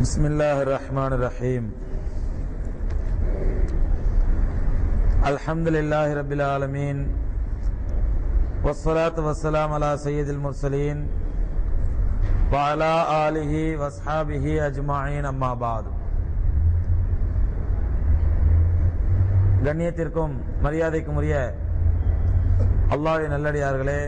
بسم الله الرحمن الرحيم الحمد لله رب العالمين والصلاة والسلام على سيد المرسلين وعلى آله واصحابه أجمعين أما بعد கண்ணியத்திற்கும் மரியாதைக்கும் உரிய அல்லாஹ்வின் நல்லடியார்களே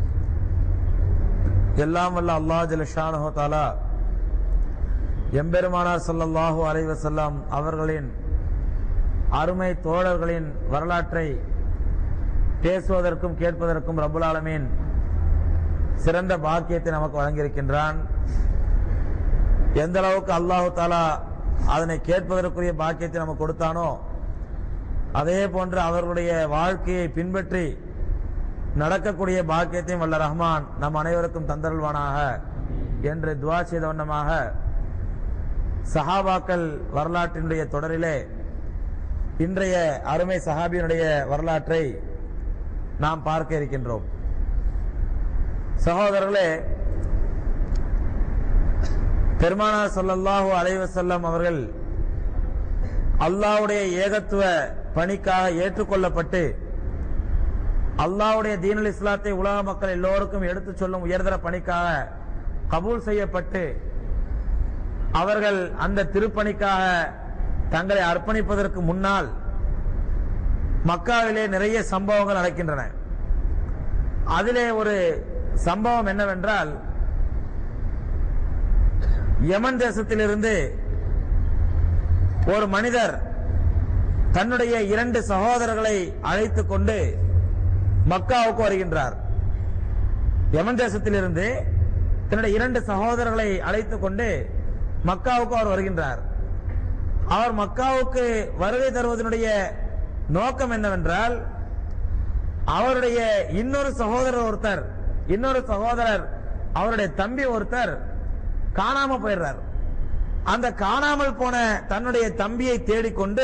எல்லாம் வல்ல அல்லாஹ் ஜலஷானஹோ தாலா எம்பெருமானார் ஸல்லல்லாஹு அலைஹி வஸல்லம் அவர்களின் அருமை தோழர்களின் வரலாற்றை பேசுவதற்கும் கேட்பதற்கும் ரப்புல் ஆலமீன் சிறந்த பாக்கியத்தை நமக்கு வழங்கியிருக்கின்றான் எந்த அளவுக்கு அல்லாஹு தாலா அதனை கேட்பதற்குரிய பாக்கியத்தை நமக்கு கொடுத்தானோ அதே போன்று அவர்களுடைய வாழ்க்கையை பின்பற்றி நடக்கக்கூடிய பாக்கியத்தையும் வல்ல ரஹ்மான் நம் அனைவருக்கும் தந்தருள்வானாக என்று துவா செய்த வண்ணமாக சஹாபாக்கள் வரலாற்றினுடைய தொடரிலே இன்றைய அருமை சஹாபியினுடைய வரலாற்றை நாம் பார்க்க இருக்கின்றோம் சகோதரர்களே பெருமானார் ஸல்லல்லாஹு அலைஹி வஸல்லம் அவர்கள் அல்லாஹ்வுடைய ஏகத்துவ பணிக்காக ஏற்றுக்கொள்ளப்பட்டு அல்லாஹ்வுடைய தீனுல் இஸ்லாத்தை உலக மக்கள் எல்லோருக்கும் எடுத்துச் சொல்லும் உயர்தர பணிக்காக கபூல் செய்யப்பட்டு அவர்கள் அந்த திருப்பணிக்காக தங்களை அர்ப்பணிப்பதற்கு முன்னால் மக்காவிலே நிறைய சம்பவங்கள் நடக்கின்றன அதிலே ஒரு சம்பவம் என்னவென்றால் யமன் தேசத்திலிருந்து ஒரு மனிதர் தன்னுடைய இரண்டு சகோதரர்களை அழைத்துக் கொண்டு மக்காவுக்கு வருகின்றார் யமன் தேசத்திலிருந்து தன்னுடைய இரண்டு சகோதரர்களை அழைத்துக் கொண்டு மக்காவுக்கு அவர் வருகின்றார் அவர் மக்காவுக்கு வருகை தருவதனுடைய நோக்கம் என்னவென்றால் அவருடைய இன்னொரு சகோதரர் ஒருத்தர் இன்னொரு சகோதரர் அவருடைய தம்பி ஒருத்தர் காணாம போயிடுறார் அந்த காணாமல் போன தன்னுடைய தம்பியை தேடிக்கொண்டு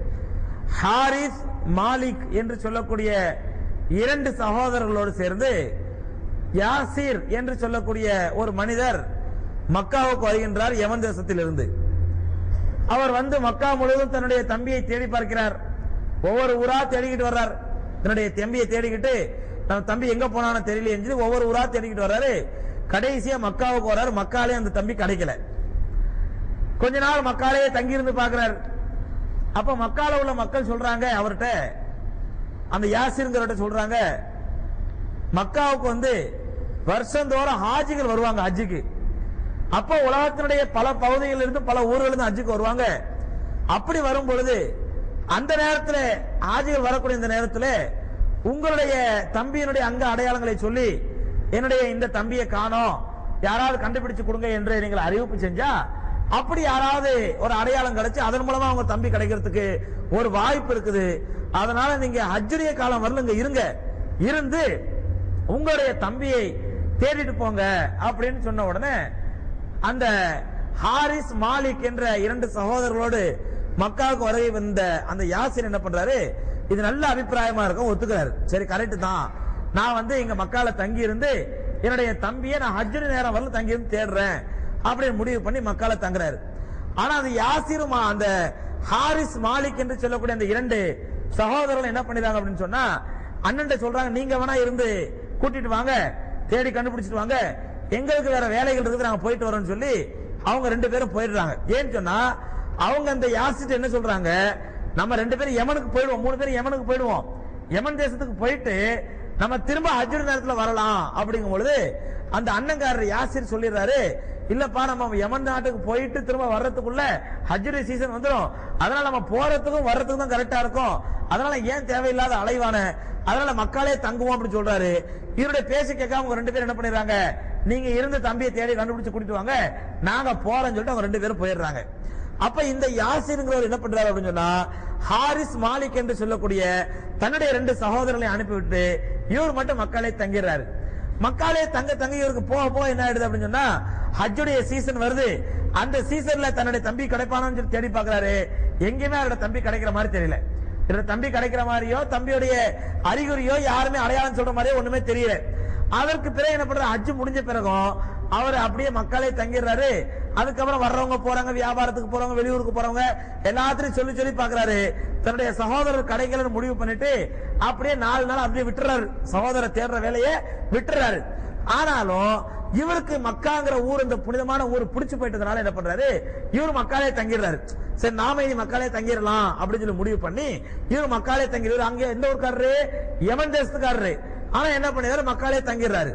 ஹாரிஸ் மாலிக் என்று சொல்லக்கூடிய இரண்டு சகோதரர்களோடு சேர்ந்து யாசிர் என்று சொல்லக்கூடிய ஒரு மனிதர் மக்காவுக்கு வருகின்றார் யமன் தேசத்திலிருந்து அவர் வந்து மக்கா முழுவதும் தன்னுடைய தம்பியை தேடி பார்க்கிறார் ஒவ்வொரு ஊரா தேடிக்கிட்டு வர்றார் தன்னுடைய தம்பியை தேடிக்கிட்டு நம்ம தம்பி எங்க போனான்னு தெரியல என்று ஒவ்வொரு ஊரா தேடிக்கிட்டு வர்றாரு கடைசியா மக்காவுக்கு வர்றாரு மக்காலே அந்த தம்பி கிடைக்கல கொஞ்ச நாள் மக்காலே தங்கியிருந்து பார்க்கிறார் அப்ப மக்கால உள்ள மக்கள் சொல்றாங்க அவர்கிட்ட அந்த யாசிருங்கிறவர்கிட்ட சொல்றாங்க மக்காவுக்கு வந்து வருஷந்தோறும் ஹாஜிகள் வருவாங்க ஹஜ்ஜுக்கு அப்போ உலகத்தினுடைய பல பகுதிகளில் இருந்து பல ஊர்களில் இருந்து ஹஜ்ஜுக்கு வருவாங்க அப்படி வரும் பொழுது அந்த நேரத்தில் ஹாஜிகள் வரக்கூடிய இந்த நேரத்தில் உங்களுடைய தம்பியினுடைய அங்க அடையாளங்களை சொல்லி என்னுடைய இந்த தம்பியை காணோம் யாராவது கண்டுபிடிச்சு கொடுங்க என்று நீங்கள் அறிவிப்பு செஞ்சா அப்படி யாராவது ஒரு அடையாளம் கிடைச்சு அதன் மூலமா உங்க தம்பி கிடைக்கிறதுக்கு ஒரு வாய்ப்பு இருக்குது அதனால நீங்க ஹஜ்ஜுடைய காலம் வரல இங்க இருங்க இருந்து உங்களுடைய தம்பியை தேடிட்டு போங்க அப்படின்னு சொன்ன உடனே அந்த ஹாரிஸ் மாலிக் என்ற இரண்டு சகோதரர்களோடு மக்காவுக்கு வருகை வந்த அந்த யாசின் என்ன பண்றாரு இது நல்ல அபிப்பிராயமா இருக்கும் ஒத்துக்கிறாரு சரி கரெக்ட் தான் நான் வந்து இங்க மக்கால தங்கி இருந்து என்னுடைய தம்பியை நான் ஹஜ்ஜு நேரம் வரல தங்கி இருந்து தேடுறேன் அப்படின்னு முடிவு பண்ணி மக்கால தங்குறாரு ஆனா அந்த யாசிரும் அந்த ஹாரிஸ் மாலிக் என்று சொல்லக்கூடிய அந்த இரண்டு சகோதரர்கள் என்ன பண்ணிடுறாங்க அப்படின்னு சொன்னா அண்ணன் சொல்றாங்க நீங்க வேணா இருந்து கூட்டிட்டு வாங்க தேடி கண்டுபிடிச்சிட்டு வாங்க எங்களுக்கு வேற வேலைகள் இருக்குது நாங்க போயிட்டு வரோம்னு சொல்லி அவங்க ரெண்டு பேரும் போயிடுறாங்க ஏன்னு சொன்னா அவங்க அந்த யாசிட்டு என்ன சொல்றாங்க நம்ம ரெண்டு பேரும் யமனுக்கு போயிடுவோம் மூணு பேரும் யமனுக்கு போயிடுவோம் யமன் தேசத்துக்கு போயிட்டு நம்ம திரும்ப ஹஜ்ஜர் நேரத்துல வரலாம் அப்படிங்கும் பொழுது அந்த அண்ணங்காரர் யாசிர் சொல்லிடுறாரு இல்லப்பா நம்ம யமன் நாட்டுக்கு போயிட்டு திரும்ப வர்றதுக்குள்ள ஹஜ்ஜரி சீசன் வந்துடும் அதனால நம்ம போறதுக்கும் வர்றதுக்கும் தான் கரெக்டா இருக்கும் அதனால ஏன் தேவையில்லாத அலைவான அதனால மக்களே தங்குவோம் அப்படின்னு சொல்றாரு இவருடைய பேசி கேட்காம அவங்க ரெண்டு பேரும் என்ன பண்ணிடுறாங்க நீங்க இருந்த தம்பியை தேடி கண்டுபிடிச்சு கூட்டிட்டு வாங்க நாங்க போறோம்னு சொல்லிட்டு அவங்க ரெண்டு பேரும் போயிடுறாங்க அப்ப இந்த யாசிருங்கிறவர் என்ன பண்றாரு அப்படின்னு சொன்னா ஹாரிஸ் மாலிக் என்று சொல்லக்கூடிய தன்னுடைய ரெண்டு சகோதரர்களை அனுப்பிவிட்டு இவர் மட்டும் மக்களை தங்கிடுறாரு மக்காலே தங்க தங்க இவருக்கு போக போக என்ன ஆயிடுது அப்படின்னு சொன்னா ஹஜ்ஜுடைய சீசன் வருது அந்த சீசன்ல தன்னுடைய தம்பி கிடைப்பானு சொல்லி தேடி பாக்குறாரு எங்கேயுமே அவரோட தம்பி கிடைக்கிற மாதிரி தெரியல இவரோட தம்பி கிடைக்கிற மாதிரியோ தம்பியுடைய அறிகுறியோ யாருமே அடையாளம் சொல்ற மாதிரியோ ஒண்ணுமே தெரியல அதற்கு பிறகு என்ன பண்ற ஹஜ் முடிஞ்ச பிறகும் அவர் அப்படியே மக்களே தங்கிடுறாரு அதுக்கப்புறம் வர்றவங்க போறாங்க வியாபாரத்துக்கு போறவங்க வெளியூருக்கு போறவங்க எல்லாத்தையும் சொல்லி சொல்லி பாக்குறாரு தன்னுடைய சகோதரர் கடைகளை முடிவு பண்ணிட்டு அப்படியே நாலு நாள் அப்படியே விட்டுறாரு சகோதரர் தேடுற வேலையை விட்டுறாரு ஆனாலும் இவருக்கு மக்காங்கிற ஊர் இந்த புனிதமான ஊர் பிடிச்சு போயிட்டதுனால என்ன பண்றாரு இவர் மக்காலே தங்கிடுறாரு சரி நாம இனி மக்காலே தங்கிடலாம் அப்படின்னு சொல்லி முடிவு பண்ணி இவர் மக்காலே தங்கிடுறாரு அங்க எந்த ஊருக்காரரு யமன் தேசத்துக்காரரு ஆனா என்ன பண்ணிடுறாரு மக்காலே தங்கிடுறாரு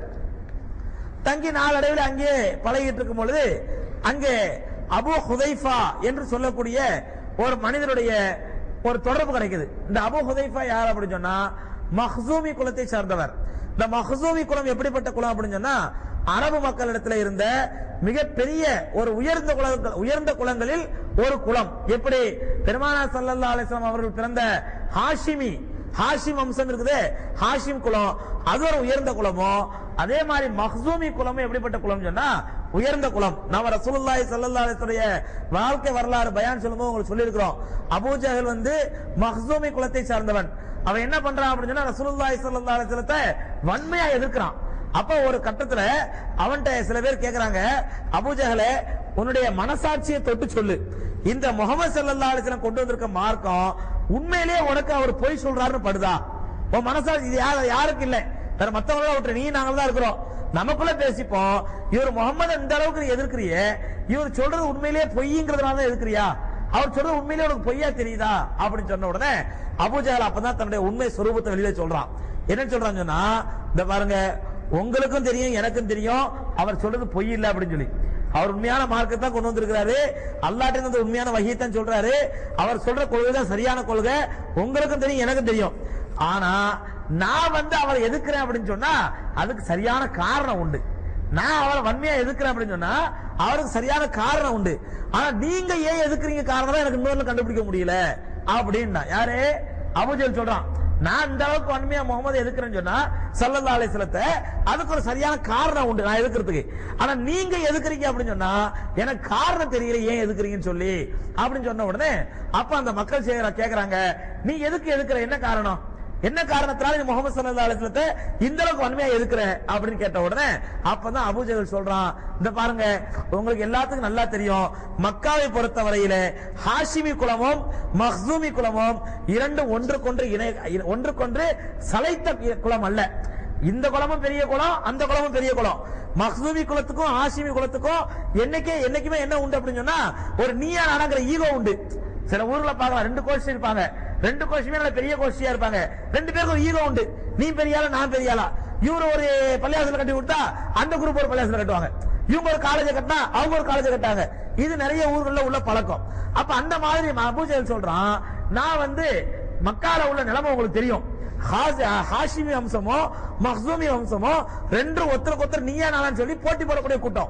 தங்கி நாளடைவில் அங்கே பழகிட்டு இருக்கும் பொழுது அங்கே அபு ஹுதைஃபா என்று சொல்லக்கூடிய ஒரு மனிதருடைய ஒரு தொடர்பு கிடைக்குது இந்த அபு ஹுதைஃபா யார் அப்படின்னு சொன்னா மஹ்சூமி குலத்தை சார்ந்தவர் இந்த மஹ்சூமி குலம் எப்படிப்பட்ட குலம் அப்படின்னு சொன்னா அரபு மக்களிடத்தில் இருந்த மிகப்பெரிய ஒரு உயர்ந்த குலங்கள் உயர்ந்த குலங்களில் ஒரு குலம் எப்படி பெருமானா சல்லல்லா அலிஸ்லாம் அவர்கள் பிறந்த ஹாஷிமி ஹாஷிம் வம்சம் இருக்குது ஹாஷிம் குலம் அது ஒரு உயர்ந்த குலமோ அதே மாதிரி மஹ்சூமி குலமும் எப்படிப்பட்ட குலம் சொன்னா உயர்ந்த குலம் நம்ம ரசூலுல்லாஹி ஸல்லல்லாஹு அலைஹி வஸல்லம் வாழ்க்கை வரலாறு பயான் சொல்லும்போது உங்களுக்கு சொல்லியிருக்கிறோம் அபூ ஜஹல் வந்து மஹ்சூமி குலத்தை சார்ந்தவன் அவன் என்ன பண்றான் அப்படின்னு சொன்னா ரசூலுல்லாஹி ஸல்லல்லாஹு அலைஹி வஸல்லத்தை வன்மையா எதிர்க்கிறான் அப்ப ஒரு கட்டத்துல அவன்கிட்ட சில பேர் கேக்குறாங்க அபூஜகலே உன்னுடைய மனசாட்சியை தொட்டு சொல்லு இந்த முகமது சல்லா அலிஸ்லாம் கொண்டு வந்திருக்க மார்க்கம் உண்மையிலேயே உனக்கு அவர் பொய் சொல்றாருன்னு படுதா உன் மனசாட்சி இது யாரு யாருக்கு இல்ல வேற மத்தவங்கள விட்டு நீ நாங்க தான் இருக்கிறோம் நமக்குள்ள பேசிப்போம் இவர் முகமது இந்த அளவுக்கு நீ எதிர்க்கிறிய இவர் சொல்றது உண்மையிலேயே பொய்ங்கிறதுனால தான் எதிர்க்கிறியா அவர் சொல்றது உண்மையிலேயே உனக்கு பொய்யா தெரியுதா அப்படின்னு சொன்ன உடனே அபுஜால் அப்பதான் தன்னுடைய உண்மை சொரூபத்தை வெளியில சொல்றான் என்ன சொல்றான்னு சொன்னா இந்த பாருங்க உங்களுக்கும் தெரியும் எனக்கும் தெரியும் அவர் சொல்றது பொய் இல்ல அப்படின்னு சொல்லி அவர் உண்மையான மார்க்கத்தை தான் கொண்டு வந்திருக்கிறாரு அல்லாட்ட இருந்து உண்மையான வகையத்தான் சொல்றாரு அவர் சொல்ற கொள்கை தான் சரியான கொள்கை உங்களுக்கும் தெரியும் எனக்கும் தெரியும் ஆனா நான் வந்து அவரை எதிர்க்கிறேன் அப்படின்னு சொன்னா அதுக்கு சரியான காரணம் உண்டு நான் அவரை வன்மையா எதிர்க்கிறேன் அப்படின்னு சொன்னா அவருக்கு சரியான காரணம் உண்டு ஆனா நீங்க ஏன் எதிர்க்கிறீங்க காரணம் தான் எனக்கு இன்னொரு கண்டுபிடிக்க முடியல அப்படின்னா யாரு அபுஜல் சொல்றான் நான் இந்த அளவுக்கு வன்மையா முகமது எதுக்குறேன்னு சொன்னா சல்லல்லா அலிஸ்லத்தை அதுக்கு ஒரு சரியான காரணம் உண்டு நான் எதுக்குறதுக்கு ஆனா நீங்க எதுக்குறீங்க அப்படின்னு சொன்னா எனக்கு காரணம் தெரியல ஏன் எதுக்குறீங்கன்னு சொல்லி அப்படின்னு சொன்ன உடனே அப்ப அந்த மக்கள் செய்யற கேக்குறாங்க நீ எதுக்கு எதுக்குற என்ன காரணம் என்ன காரணத்தினால நீ முகமது சல்லா அலிஸ்லத்தை இந்த அளவுக்கு வன்மையா எதுக்குற அப்படின்னு கேட்ட உடனே அப்பதான் அபூஜகல் சொல்றான் இந்த பாருங்க உங்களுக்கு எல்லாத்துக்கும் நல்லா தெரியும் மக்காவை பொறுத்தவரையில ஹாஷிமி குலமும் மஹ்சூமி குலமும் இரண்டும் ஒன்றுக்கொன்று இணை ஒன்றுக்கொன்று சளைத்த குலம் அல்ல இந்த குலமும் பெரிய குலம் அந்த குலமும் பெரிய குலம் மஹ்சூமி குலத்துக்கும் ஹாஷிமி குலத்துக்கும் என்னைக்கே என்னைக்குமே என்ன உண்டு அப்படின்னு சொன்னா ஒரு நீயா நானாங்கிற ஈகோ உண்டு சில ஊர்ல பார்க்கலாம் ரெண்டு கோஷ்டி இருப்பாங்க ரெண்டு கோஷ்டியுமே நல்ல பெரிய கோஷ்டியா இருப்பாங்க ரெண்டு பேருக்கு ஒரு ஈகோ உண்டு நீ பெரிய ஆளா நான் பெரிய ஆளா இவரு ஒரு பள்ளியாசல கட்டி கொடுத்தா அந்த குரூப் ஒரு பள்ளியாசல கட்டுவாங்க இவங்க ஒரு காலேஜ் கட்டினா அவங்க ஒரு காலேஜ் கட்டாங்க இது நிறைய ஊர்கள்ல உள்ள பழக்கம் அப்ப அந்த மாதிரி அபூஜல் சொல்றான் நான் வந்து மக்கால உள்ள நிலைமை உங்களுக்கு தெரியும் ஹாஸ்- ஹாஷிமி வம்சமோ மஹ்சூமி வம்சமோ ரெண்டும் ஒருத்தருக்கு ஒருத்தர் நீயா நாளான்னு சொல்லி போட்டி போடக்கூடிய கூட்டம்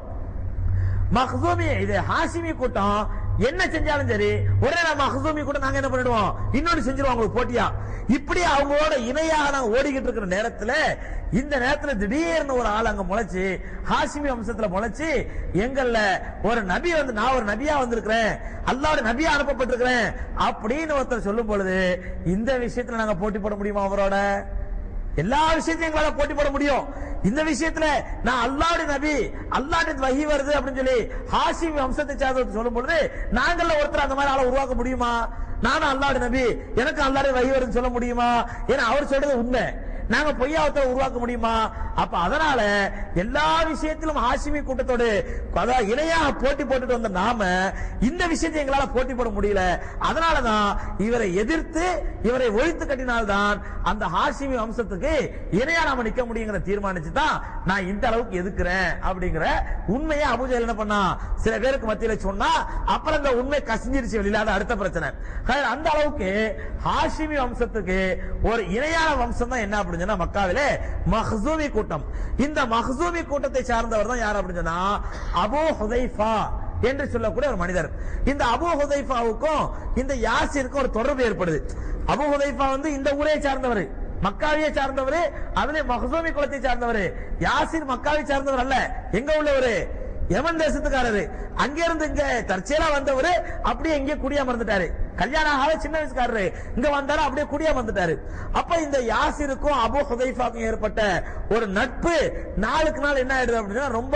மஹ்சூமி இது ஹாஷிமி கூட்டம் என்ன செஞ்சாலும் சரி ஒரே நாள் மஹ்சூமி கூட்டம் நாங்க என்ன பண்ணிடுவோம் இன்னொன்னு செஞ்சிருவோம் அவங்களுக்கு போட்டியா இப்படி அவங்களோட இணையாக நாங்க ஓடிக்கிட்டு இருக்கிற நேரத்துல இந்த நேரத்துல திடீர்னு ஒரு ஆள் அங்க முளைச்சு ஹாஷிமி வம்சத்துல முளைச்சு எங்கள்ல ஒரு நபி வந்து நான் ஒரு நபியா வந்திருக்கிறேன் அல்லாவோட நபியா அனுப்பப்பட்டிருக்கிறேன் அப்படின்னு ஒருத்தர் சொல்லும் பொழுது இந்த விஷயத்துல நாங்க போட்டி போட முடியுமா அவரோட எல்லா விஷயத்தையும் எங்களால போட்டி போட முடியும் இந்த விஷயத்துல நான் அல்லாவுடைய நபி அல்லாஹ்ட்ட வஹி வருது அப்படின்னு சொல்லி ஹாஷிம் வம்சத்தை சேர்ந்து சொல்லும் பொழுது நாங்கள ஒருத்தர் அந்த மாதிரி ஆளை உருவாக்க முடியுமா நானும் அல்லாவுடைய நபி எனக்கு அல்லாவுடைய வஹி வருதுன்னு சொல்ல முடியுமா ஏன்னா அவர் சொல்றது உண்மை நாங்க பொய்யாவத்தை உருவாக்க முடியுமா அப்ப அதனால எல்லா விஷயத்திலும் ஹாஷிமி கூட்டத்தோடு அதாவது இணையாக போட்டி போட்டுட்டு வந்த நாம இந்த விஷயத்தை எங்களால போட்டி போட முடியல அதனாலதான் இவரை எதிர்த்து இவரை ஒழித்து கட்டினால்தான் அந்த ஹாஷிமி வம்சத்துக்கு இணையா நாம நிக்க முடியுங்கிற தீர்மானிச்சு தான் நான் இந்த அளவுக்கு எதுக்குறேன் அப்படிங்கிற உண்மையை அபூஜல் என்ன பண்ணா சில பேருக்கு மத்தியில சொன்னா அப்புறம் இந்த உண்மை கசிஞ்சிருச்சு வெளியில அது அடுத்த பிரச்சனை ஹே, அந்த அளவுக்கு ஹாஷிமி வம்சத்துக்கு ஒரு இணையான வம்சம் தான் என்ன அப்படின்னு சொன்னா மக்காவிலே மஹ்சூமி கூட்டம் இந்த மஹ்சூமி கூட்டத்தை சார்ந்தவர் தான் யார் அப்படின்னு சொன்னா அபூ ஹுதைஃபா என்று சொல்லக்கூடிய ஒரு மனிதர் இந்த அபூ ஹுதைஃபாவுக்கும் இந்த யாசிருக்கும் ஒரு தொடர்பு ஏற்படுது அபூ ஹுதைஃபா வந்து இந்த ஊரை சார்ந்தவர் மக்காவியை சார்ந்தவர் அதுல மஹ்சூமி குலத்தை சார்ந்தவர் யாசிர் மக்காவை சார்ந்தவர் அல்ல எங்க உள்ளவரு யமன் தேசத்துக்காரரு அங்க இருந்து இங்க தற்செயலா வந்தவரு அப்படியே இங்கே குடியமர்ந்துட்டாரு கல்யாணம் ஆகாத சின்ன வயசுக்காரரு இங்க வந்தாரு அப்படியே குடியமர்ந்துட்டாரு அப்ப இந்த யாசிருக்கும் அபு ஹுதைஃபாக்கும் ஏற்பட்ட ஒரு நட்பு நாளுக்கு நாள் என்ன ஆயிடுது அப்படின்னா ரொம்ப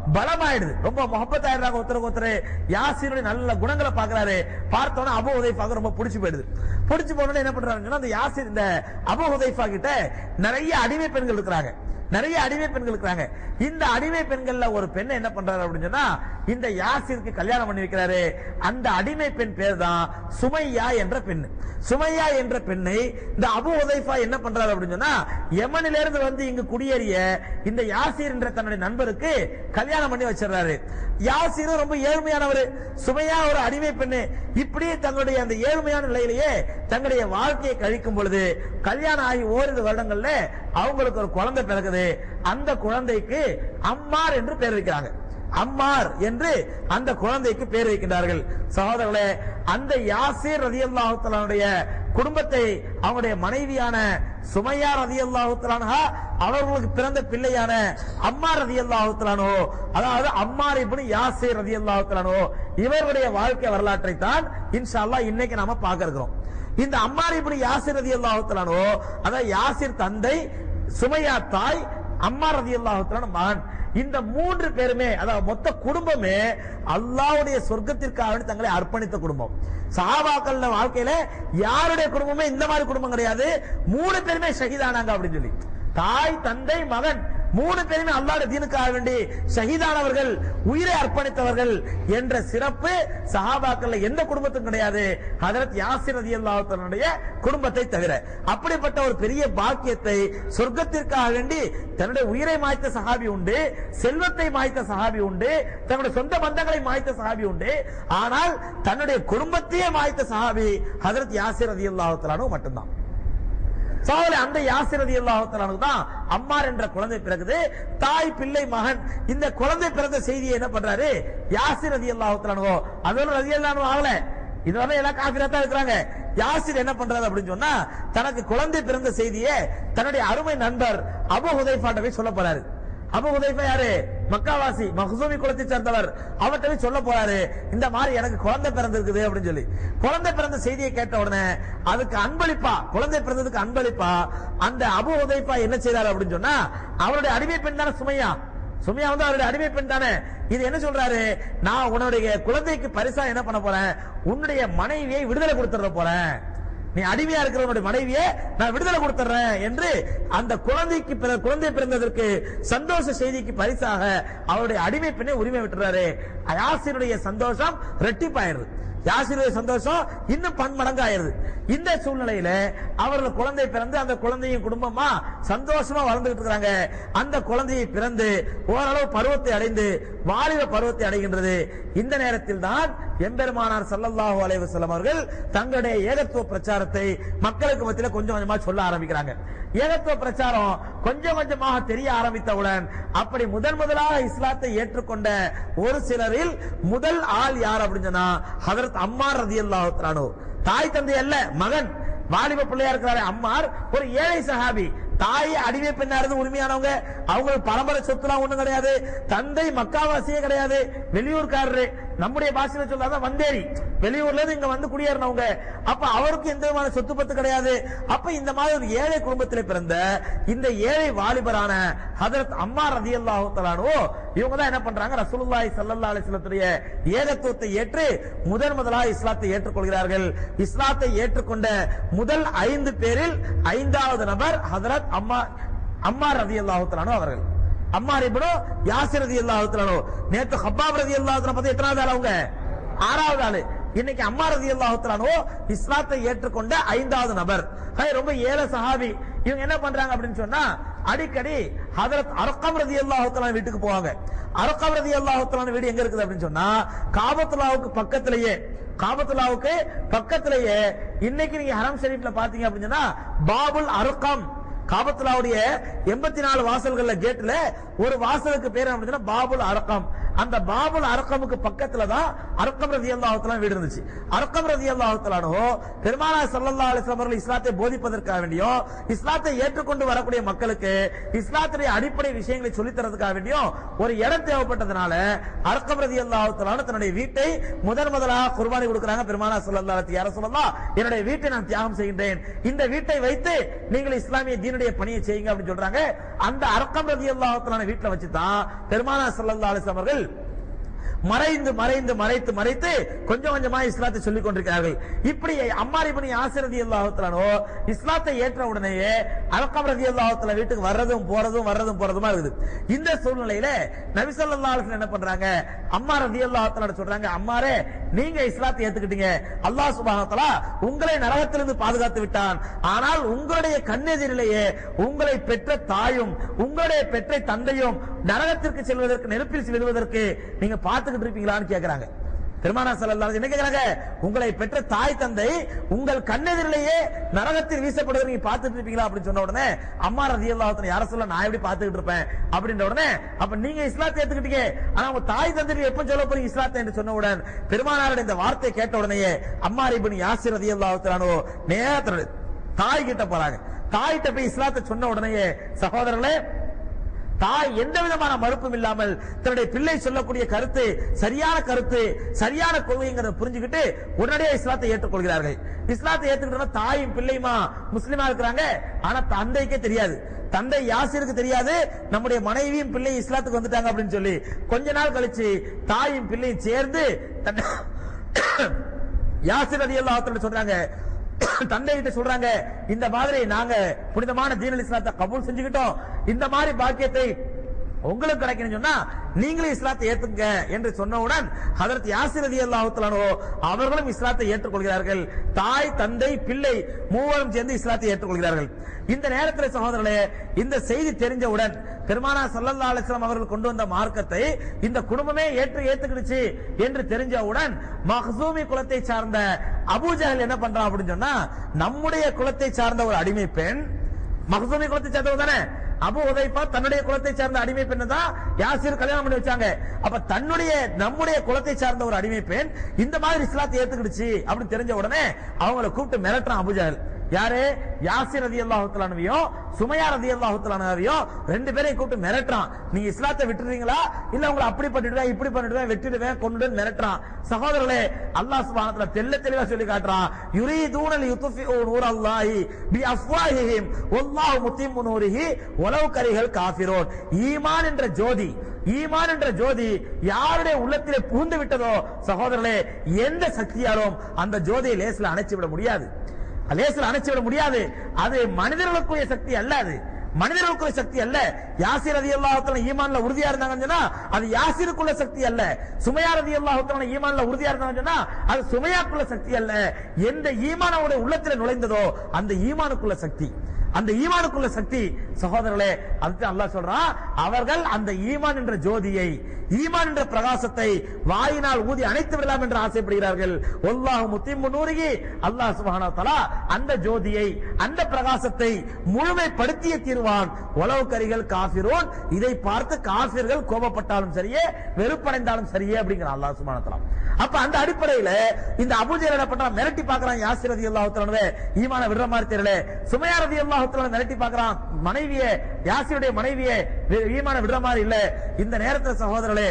பலமாயிடுது ரொம்ப முகப்பத் ஆயிடுறாங்க ஒருத்தருக்கு ஒருத்தர் யாசிருடைய நல்ல குணங்களை பாக்குறாரு பார்த்தோன்னே அபு உதைஃபாக ரொம்ப பிடிச்சு போயிடுது பிடிச்சு போனோட என்ன பண்றாங்கன்னா அந்த யாசிர் இந்த அபு உதைஃபா கிட்ட நிறைய அடிமை பெண்கள் இருக்கிறாங்க நிறைய அடிமை பெண்கள் இருக்கிறாங்க இந்த அடிமை பெண்கள்ல ஒரு பெண்ணை என்ன பண்றாரு அப்படின்னு சொன்னா இந்த யாசிருக்கு கல்யாணம் பண்ணி வைக்கிறாரு அந்த அடிமை பெண் பேர் தான் சுமையா என்ற பெண் சுமையா என்ற பெண்ணை இந்த அபு உதைஃபா என்ன பண்றாரு அப்படின்னு சொன்னா யமனில இருந்து வந்து இங்கு குடியேறிய இந்த யாசிர் என்ற தன்னுடைய நண்பருக்கு கல்யாணம் பண்ணி வச்சிடுறாரு யாசிரும் ரொம்ப ஏழ்மையானவர் சுமையா ஒரு அடிமை பெண்ணு இப்படி தங்களுடைய அந்த ஏழ்மையான நிலையிலேயே தங்களுடைய வாழ்க்கையை கழிக்கும் பொழுது கல்யாணம் ஆகி ஓரிரு வருடங்கள்ல அவங்களுக்கு ஒரு குழந்தை பிறகுது அந்த குழந்தைக்கு அம்மார் என்று பெயர் வைக்கிறாங்க அம்மார் என்று அந்த குழந்தைக்கு பேர் வைக்கின்றார்கள் சகோதரர்களே அந்த யாசீர் ரதியல்லாஹு தஆலாவுடைய குடும்பத்தை அவங்களுடைய மனைவியான சுமையா ரதியல்லாஹு தஆலா அவர்களுக்கு பிறந்த பிள்ளையான அம்மா ரதியல்லாஹு தஆலானோ அதாவது அம்மார் இப்படி யாசீர் ரதியல்லாஹு தஆலானோ இவர்களுடைய வாழ்க்கை வரலாற்றை தான் இன்ஷா அல்லாஹ் இன்னைக்கு நாம பார்க்க இருக்கிறோம் இந்த அம்மார் இப்படி யாசிர் ரதியல்லாஹு தஆலானோ அதாவது யாசிர் தந்தை சுமையா தாய் அம்மா ரதியல்லாஹு தஆலா மகன் இந்த மூன்று பேருமே அதாவது மொத்த குடும்பமே அல்லாஹ்வுடைய சொர்க்கத்திற்காக வேண்டி தங்களை அர்ப்பணித்த குடும்பம் சஹாபாக்கள் வாழ்க்கையில யாருடைய குடும்பமே இந்த மாதிரி குடும்பம் கிடையாது மூணு பேருமே ஷஹீதானாங்க அப்படின்னு சொல்லி தாய் தந்தை மகன் மூணு பேருமே அல்லாஹ்வுடைய தீனுக்காக வேண்டி ஷஹீதானவர்கள் உயிரை அர்ப்பணித்தவர்கள் என்ற சிறப்பு சஹாபாக்கள்ல எந்த குடும்பத்துக்கும் கிடையாது ஹதரத் யாசிர் ரலியல்லாஹு தஆலாவுடைய குடும்பத்தை தவிர அப்படிப்பட்ட ஒரு பெரிய பாக்கியத்தை சொர்க்கத்திற்காக வேண்டி தன்னுடைய உயிரை மாய்த்த சஹாபி உண்டு செல்வத்தை மாய்த்த சஹாபி உண்டு தன்னுடைய சொந்த பந்தங்களை மாய்த்த சஹாபி உண்டு ஆனால் தன்னுடைய குடும்பத்தையே மாய்த்த சஹாபி ஹதரத் யாசிர் ரலியல்லாஹு தஆலானு மட்டும்தான் சோதரி அந்த யாசிர் ரதி அல்லாஹு தான் அம்மார் என்ற குழந்தை பிறகுது தாய் பிள்ளை மகன் இந்த குழந்தை பிறந்த செய்தியை என்ன பண்றாரு யாசிர் ரதி அல்லாஹு அதோட ரதி அல்லாஹு ஆகல இதுவரை எல்லாம் காபிரா தான் இருக்கிறாங்க யாசிர் என்ன பண்றாரு அப்படின்னு சொன்னா தனக்கு குழந்தை பிறந்த செய்தியை தன்னுடைய அருமை நண்பர் அபு ஹுதைஃபாட்ட போய் சொல்ல போறாரு அபு ஹுதைஃபா யாரு மக்காவாசி மஹ்சூமி குலத்தை சேர்ந்தவர் அவர்கிட்ட போய் சொல்ல போறாரு இந்த மாதிரி எனக்கு குழந்தை பிறந்திருக்குது அப்படின்னு சொல்லி குழந்தை பிறந்த செய்தியை கேட்ட உடனே அதுக்கு அன்பளிப்பா குழந்தை பிறந்ததுக்கு அன்பளிப்பா அந்த அபு ஹுதைஃபா என்ன செய்றாரு அப்படின்னு சொன்னா அவருடைய அடிமை பெண் தானே சுமையா சுமையா வந்து அவருடைய அடிமை பெண் தானே இது என்ன சொல்றாரு நான் உன்னுடைய குழந்தைக்கு பரிசா என்ன பண்ண போறேன் உன்னுடைய மனைவியை விடுதலை கொடுத்துட போறேன் நீ அடிமையா இருக்கிறவனுடைய மனைவியை நான் விடுதலை கொடுத்துறேன் என்று அந்த குழந்தைக்கு பிற- குழந்தை பிறந்ததற்கு சந்தோஷ செய்திக்கு பரிசாக அவருடைய அடிமை பெண்ணை உரிமை விட்டுறாரு யாசிருடைய சந்தோஷம் ரெட்டிப்பாயிருது யாசிருடைய சந்தோஷம் இன்னும் பன்மடங்கு ஆயிருது இந்த சூழ்நிலையில அவர்கள் குழந்தை பிறந்து அந்த குழந்தையும் குடும்பமா சந்தோஷமா வளர்ந்துகிட்டு இருக்காங்க அந்த குழந்தையை பிறந்து ஓரளவு பருவத்தை அடைந்து வாலிப பருவத்தை அடைகின்றது இந்த நேரத்தில் தான் எம்பெருமானார் ஸல்லல்லாஹு அலைஹி வஸல்லம் அவர்கள் தங்களுடைய ஏகத்துவ பிரச்சாரத்தை மக்களுக்கு மத்தியில கொஞ்சம் கொஞ்சமா சொல்ல ஆரம்பிக்கிறாங்க ஏகத்துவ பிரச்சாரம் கொஞ்சம் கொஞ்சமாக தெரிய ஆரம்பித்தவுடன் அப்படி முதன் முதலாக இஸ்லாத்தை ஏற்றுக்கொண்ட ஒரு சிலரில் முதல் ஆள் யார் அப்படின்னு சொன்னா ஹதரத் அம்மார் ரதியல்லாஹு தஆலா தாய் தந்தை அல்ல மகன் வாலிப பிள்ளையா இருக்கிறாரு அம்மார் ஒரு ஏழை சஹாபி தாய் அடிமை பெண்ணா இருந்து உரிமையானவங்க அவங்களுக்கு பரம்பரை சொத்துலாம் ஒண்ணும் கிடையாது தந்தை மக்காவாசியே கிடையாது வெளியூர்காரரு நம்முடைய பாஷையில சொல்லாத வந்தேரி வெளியூர்ல இருந்து இங்க வந்து குடியேறினவங்க அப்ப அவருக்கு எந்த விதமான சொத்து பத்து கிடையாது அப்ப இந்த மாதிரி ஒரு ஏழை குடும்பத்திலே பிறந்த இந்த ஏழை வாலிபரான ஹதரத் அம்மா ரதியல்லாஹு தஆலானோ இவங்க தான் என்ன பண்றாங்க ரசூலுல்லாஹி ஸல்லல்லாஹு அலைஹி வஸல்லத்துடைய ஏகத்துவத்தை ஏற்று முதன் முதலாக இஸ்லாத்தை ஏற்றுக்கொள்கிறார்கள் இஸ்லாத்தை ஏற்றுக்கொண்ட முதல் ஐந்து பேரில் ஐந்தாவது நபர் ஹதரத் அம்மா அம்மா ரதியல்லாஹு தஆலானோ அவர்கள் அம்மார் இப்னு யாசிர் ரதியல்லாஹு தஆலானோ நேத்து ஹப்பாப் ரதியல்லாஹு தஆலா பத்தி எத்தனாவது ஆள் அவங்க ஆறாவது ஆளு இன்னைக்கு அம்மா ரதியல்லாஹு தஆலானோ இஸ்லாத்தை ஏற்றுக்கொண்ட ஐந்தாவது நபர் ஹை, ரொம்ப ஏழை சஹாபி இவங்க என்ன பண்றாங்க அப்படின்னு சொன்னா அடிக்கடி ஹதரத் அரக்கம் ரதியல்லாஹு தஆலா வீட்டுக்கு போவாங்க அரக்கம் ரதியல்லாஹு தஆலா வீடு எங்க இருக்குது அப்படின்னு சொன்னா காபத்துல்லாவுக்கு பக்கத்திலேயே காபத்துல்லாவுக்கு பக்கத்திலேயே இன்னைக்கு நீங்க ஹரம் ஷரீஃப்ல பாத்தீங்க அப்படின்னு சொன்னா பாபுல் அருக்கம் காபத்துலாவுடைய எண்பத்தி நாலு வாசல்கள்ல கேட்ல ஒரு வாசலுக்கு பேர் என்ன அப்படின்னா பாபுல் அரக்கம் அந்த பாபுல் அரக்கமுக்கு பக்கத்துல தான் அரக்கம் ரதி அல்லாஹுத்தலாம் வீடு இருந்துச்சு அரக்கம் ரதி அல்லாஹுத்தலானோ பெருமானா சல்லல்லா அலிஸ்லாம் அவர்கள் இஸ்லாத்தை போதிப்பதற்காக வேண்டியும் இஸ்லாத்தை ஏற்றுக்கொண்டு வரக்கூடிய மக்களுக்கு இஸ்லாத்துடைய அடிப்படை விஷயங்களை சொல்லித் தரதுக்காக வேண்டியும் ஒரு இடம் தேவைப்பட்டதுனால அரக்கம் ரதி அல்லாஹுத்தலான தன்னுடைய வீட்டை முதன் முதலாக குர்பானி கொடுக்கறாங்க பெருமானா சல்லல்லா அலி யார சொல்லலாம் என்னுடைய வீட்டை நான் தியாகம் செய்கின்றேன் இந்த வீட்டை வைத்து நீங்கள் இஸ்லாமிய தீனுடைய பணியை செய்யுங்க அப்படின்னு சொல்றாங்க அந்த அரக்கம் ரதி அல்லாஹுத்தலான வீட்டுல வச்சு தான் பெருமானா சல்லல்லா அலிஸ்லாம் அவர்கள் மறைந்து மறைந்து மறைத்து மறைத்து கொஞ்சம் கொஞ்சமா இஸ்லாத்தை சொல்லிக் கொண்டிருக்கிறார்கள் இப்படி அம்மாரி பணி ஆசிரதி அல்லாஹத்தலானோ இஸ்லாத்தை ஏற்ற உடனேயே அலக்கம் ரதி அல்லாஹத்தல வீட்டுக்கு வர்றதும் போறதும் வர்றதும் போறதுமா இருக்குது இந்த சூழ்நிலையில நபிசல்லா என்ன பண்றாங்க அம்மா ரதி அல்லாஹத்தல சொல்றாங்க அம்மாரே நீங்க இஸ்லாத்தை ஏத்துக்கிட்டீங்க அல்லாஹ் சுபாகத்தலா உங்களை நரகத்திலிருந்து பாதுகாத்து விட்டான் ஆனால் உங்களுடைய கண்ணெதிரிலேயே உங்களை பெற்ற தாயும் உங்களுடைய பெற்ற தந்தையும் நரகத்திற்கு செல்வதற்கு நெருப்பில் விழுவதற்கு நீங்க பார்த்துக்கிட்டு இருப்பீங்களான்னு கேக்குறாங்க பெருமானா ஸல்லல்லாஹு என்ன கேக்குறாங்க உங்களை பெற்ற தாய் தந்தை உங்கள் கண்ணெதிரிலேயே நரகத்தில் வீசப்படுவதை நீங்க பார்த்துட்டு இருப்பீங்களா அப்படின்னு சொன்ன உடனே அம்மா ரதியல்லாஹு அன்ஹா யார சொல்ல நான் எப்படி பார்த்துக்கிட்டு இருப்பேன் அப்படின்ற உடனே அப்ப நீங்க இஸ்லாத்தை ஏத்துக்கிட்டீங்க ஆனா உங்க தாய் தந்தை எப்ப சொல்ல போறீங்க இஸ்லாத்தை என்று சொன்னவுடன் பெருமானாருடைய இந்த வார்த்தை கேட்ட உடனே அம்மா இப்னு யாசிர் ரதியல்லாஹு அன்ஹு நேரத்தோட தாய் கிட்ட போறாங்க தாய்கிட்ட போய் இஸ்லாத்தை சொன்ன உடனே சகோதரர்களே தாய் எந்த விதமான மறுப்பும் இல்லாமல் தன்னுடைய பிள்ளை சொல்லக்கூடிய கருத்து சரியான கருத்து சரியான கொள்கைங்கிறத புரிஞ்சுக்கிட்டு உடனடியே இஸ்லாத்தை ஏற்றுக்கொள்கிறார்கள் இஸ்லாத்தை ஏற்றுக்கிட்டா தாயும் பிள்ளையுமா முஸ்லிமா இருக்கிறாங்க ஆனா தந்தைக்கே தெரியாது தந்தை யாசிருக்கு தெரியாது நம்முடைய மனைவியும் பிள்ளை இஸ்லாத்துக்கு வந்துட்டாங்க அப்படின்னு சொல்லி கொஞ்ச நாள் கழிச்சு தாயும் பிள்ளையும் சேர்ந்து தன் யாசிர் அலி அல்லாஹ் சொல்றாங்க தந்தை கிட்ட சொல்றாங்க இந்த மாதிரி நாங்க புனிதமான தீனல் இஸ்லாத்தை கபூல் செஞ்சுக்கிட்டோம் இந்த மாதிரி பாக்கியத்தை உங்களுக்கு கிடைக்கணும் சொன்னா நீங்களும் இஸ்லாத்தை ஏத்துங்க என்று சொன்னவுடன் ஹதரத் யாசிர் ரதி அல்லாஹுத்தலானோ அவர்களும் இஸ்லாத்தை ஏற்றுக்கொள்கிறார்கள் தாய் தந்தை பிள்ளை மூவரும் சேர்ந்து இஸ்லாத்தை ஏற்றுக்கொள்கிறார்கள் இந்த நேரத்தில் சகோதரர்களே இந்த செய்தி தெரிஞ்சவுடன் பெருமானா சல்லல்லா அலிஸ்லாம் அவர்கள் கொண்டு வந்த மார்க்கத்தை இந்த குடும்பமே ஏற்று ஏத்துக்கிடுச்சு என்று தெரிஞ்சவுடன் மஹ்சூமி குலத்தை சார்ந்த அபூஜஹல் என்ன பண்றான் அப்படின்னு சொன்னா நம்முடைய குலத்தை சார்ந்த ஒரு அடிமை பெண் மஹ்சூமி குலத்தை சேர்ந்தவர் தானே அபு உதைப்பா தன்னுடைய குலத்தை சார்ந்த அடிமை பெண்ணை தான் யாசிர் கல்யாணம் பண்ணி வச்சாங்க அப்ப தன்னுடைய நம்முடைய குலத்தை சார்ந்த ஒரு அடிமை பெண் இந்த மாதிரி இஸ்லாத்தை ஏத்துக்கிடுச்சு அப்படின்னு தெரிஞ்ச உடனே அவங்கள கூப்பிட்டு மிரட்டுறான் அபுஜஹல் யாரு யாசிர் ரதி அல்லாஹுத்தலானவையும் சுமையா ரதி அல்லாஹுத்தலானவையும் ரெண்டு பேரையும் கூப்பிட்டு மிரட்டுறான் நீங்க இஸ்லாத்தை விட்டுறீங்களா இல்ல உங்களை அப்படி பண்ணிடுவேன் இப்படி பண்ணிடுவேன் வெட்டிடுவேன் கொண்டுடுவேன் மிரட்டுறான் சகோதரர்களே அல்லாஹ் சுப்ஹானஹு தெல்ல தெளிவா சொல்லி காட்டுறான் யுரீதூன லியுத்ஃபிஉ நூரல்லாஹி பி அஃப்வாஹிஹிம் வல்லாஹு முத்திம்மு நூரிஹி வலவ் கரிஹல் காஃபிரூன் ஈமான் என்ற ஜோதி ஈமான் என்ற ஜோதி யாருடைய உள்ளத்திலே புகுந்து விட்டதோ சகோதரர்களே எந்த சக்தியாலும் அந்த ஜோதியை லேசில் அணைச்சு விட முடியாது லேசில் அணைச்சு விட முடியாது அது மனிதர்களுக்குரிய சக்தி அல்ல அது மனிதர்களுக்குள்ள சக்தி அல்ல யாசிர் ரதி அல்லாஹத்துல ஈமான்ல உறுதியா இருந்தாங்கன்னு சொன்னா அது யாசிருக்குள்ள சக்தி அல்ல சுமையா ரதி அல்லாஹத்துல ஈமான்ல உறுதியா இருந்தாங்கன்னு சொன்னா அது சுமையாக்குள்ள சக்தி அல்ல எந்த ஈமானோட உள்ளத்துல நுழைந்ததோ அந்த ஈமானுக்குள்ள சக்தி அந்த ஈமானுக்குள்ள சக்தி சகோதரர்களே அதுதான் அல்லாஹ் சொல்றான் அவர்கள் அந்த ஈமான் என்ற ஜோதியை ஈமான் என்ற பிரகாசத்தை வாயினால் ஊதி அணைத்து விடலாம் என்று ஆசைப்படுகிறார்கள் ஒல்லாஹ் முத்திம்மு நூறுகி அல்லாஹ் சுபஹானஹு வ தஆலா அந்த ஜோதியை அந்த பிரகாசத்தை முழுமைப்படுத்திய தீர்வான் உளவு கரிகள் காபிரோன் இதை பார்த்து காபிர்கள் கோபப்பட்டாலும் சரியே வெறுப்படைந்தாலும் சரியே அப்படிங்கிற அல்லாஹ் சுபஹானஹு வ தஆலா அப்ப அந்த அடிப்படையில இந்த அபூஜர் என்ன பண்றான் மிரட்டி பார்க்கறான் யாசிர் ரதி அல்லாஹ் ஈமான விடுற மாதிரி தெரியல சுமையா ரதி அல்லாஹ் மிரட்டி பார்க்கறான் மனைவியே யாசிருடைய மனைவியே ஈமான விடுற மாதிரி இல்ல இந்த நேரத்தில் சகோதரர்களே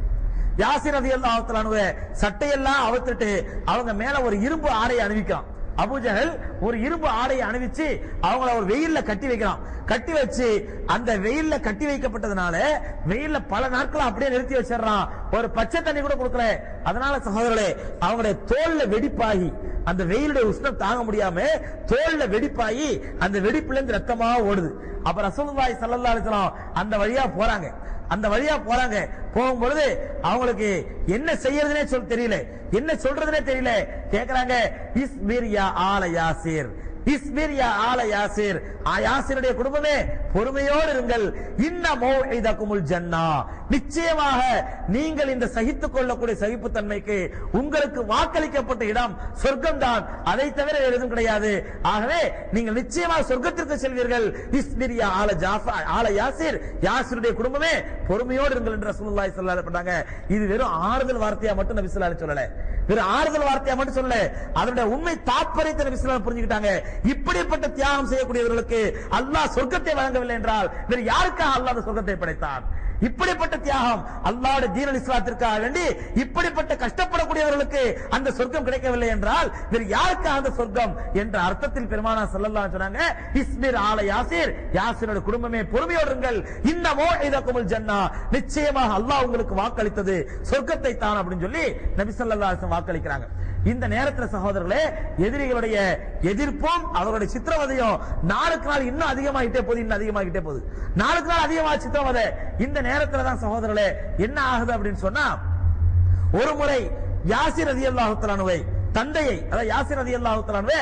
யாசிர் ரதி அல்லாஹ் சட்டையெல்லாம் அவுத்துட்டு அவங்க மேல ஒரு இரும்பு ஆடையை அணிவிக்கிறான் அபூஜஹல் ஒரு இரும்பு ஆடையை அணிவிச்சு அவங்கள ஒரு வெயில்ல கட்டி வைக்கிறான் கட்டி வச்சு அந்த வெயில்ல கட்டி வைக்கப்பட்டதுனால வெயில்ல பல நாட்கள் அப்படியே நிறுத்தி வச்சிடறான் ஒரு பச்சை தண்ணி கூட கொடுக்கல அதனால சகோதரர்களே அவங்களுடைய தோல்ல வெடிப்பாகி அந்த வெயிலுடைய உஷ்ணம் தாங்க முடியாம தோல்ல வெடிப்பாகி அந்த வெடிப்புல இருந்து ரத்தமா ஓடுது அப்ப ரசூலுல்லாஹி ஸல்லல்லாஹு அலைஹி வஸல்லம் அந்த வழியா போறாங்க அந்த வழியா போறாங்க போகும்பொழுது அவங்களுக்கு என்ன செய்யறதுனே சொல்ல தெரியல என்ன சொல்றதுனே தெரியல கேக்குறாங்க இஸ்பிர் யா ஆல யாசிர் இஸ்பிர் யா ஆல யாசிர் ஆ யாசிருடைய குடும்பமே பொறுமையோடு இருங்கள் இன்ன மௌஇதகுமுல் ஜன்னா நிச்சயமாக நீங்கள் இந்த சகித்துக் கொள்ளக்கூடிய சகிப்புத்தன்மைக்கு உங்களுக்கு வாக்களிக்கப்பட்ட இடம் சொர்க்கம் தான் அதை தவிர வேறு எதுவும் கிடையாது ஆகவே நீங்கள் நிச்சயமாக சொர்க்கத்திற்கு செல்வீர்கள் இஸ்பிர் யா ஆல ஜாஃபா ஆல யாசிர் யாசிருடைய குடும்பமே பொறுமையோடு இருங்கள் என்று ரசூலுல்லாஹி ஸல்லல்லாஹு அலைஹி பண்ணாங்க இது வெறும் ஆறுதல் வார்த்தையா மட்டும் நபி ஸல்லல்லாஹு அலைஹி சொல்லல வெறும் ஆறுதல் வார்த்தையா மட்டும் சொல்லல அதனுடைய உண்மை தாற்பயத்தை நபி ஸல்லல்லாஹு புரிஞ்சுக்கிட்டாங்க இப்படிப்பட்ட தியாகம் செய்யக்கூடியவர்களுக்கு அல்லாஹ் சொர்க்கத்தை வழங்கவில்லை என்றால் வேறு யாருக்காக அல்லாஹ் அந்த சொர்க்கத்தை படைத்தான் இப்படிப்பட்ட தியாகம் அல்லாஹ்வுடைய தீனல் இஸ்லாத்திற்காக வேண்டி இப்படிப்பட்ட கஷ்டப்படக்கூடியவர்களுக்கு அந்த சொர்க்கம் கிடைக்கவில்லை என்றால் வேறு யாருக்காக அந்த சொர்க்கம் என்ற அர்த்தத்தில் பெருமானா ஸல்லல்லாஹு அலைஹி சொன்னாங்க இஸ்மிர் ஆல யாசிர் யாசிரோட குடும்பமே பொறுமையோடு இருங்கள் இன்னமோ இதக்குமுல் ஜன்னா நிச்சயமாக அல்லாஹ் உங்களுக்கு வாக்களித்தது சொர்க்கத்தை தான் அப்படின்னு சொல்லி நபி ஸல்லல்லாஹு அலைஹி வஸல்லம் வாக்களிக்கிறாங்க இந்த நேரத்துல சகோதரர்களே எதிரிகளுடைய எதிர்ப்பும் அவர்களுடைய சித்திரவதையும் நாளுக்கு நாள் இன்னும் அதிகமாகிட்டே போகுது இன்னும் அதிகமாகிட்டே போகுது நாளுக்கு நாள் அதிகமாக சித்திரவதை இந்த நேரத்துல தான் சகோதரர்களே என்ன ஆகுது அப்படின்னு சொன்னா ஒரு முறை யாசிர் ரதி அல்லாஹுத்தலானுவை தந்தையை அதாவது யாசிர் ரதி அல்லாஹுத்தலானுவை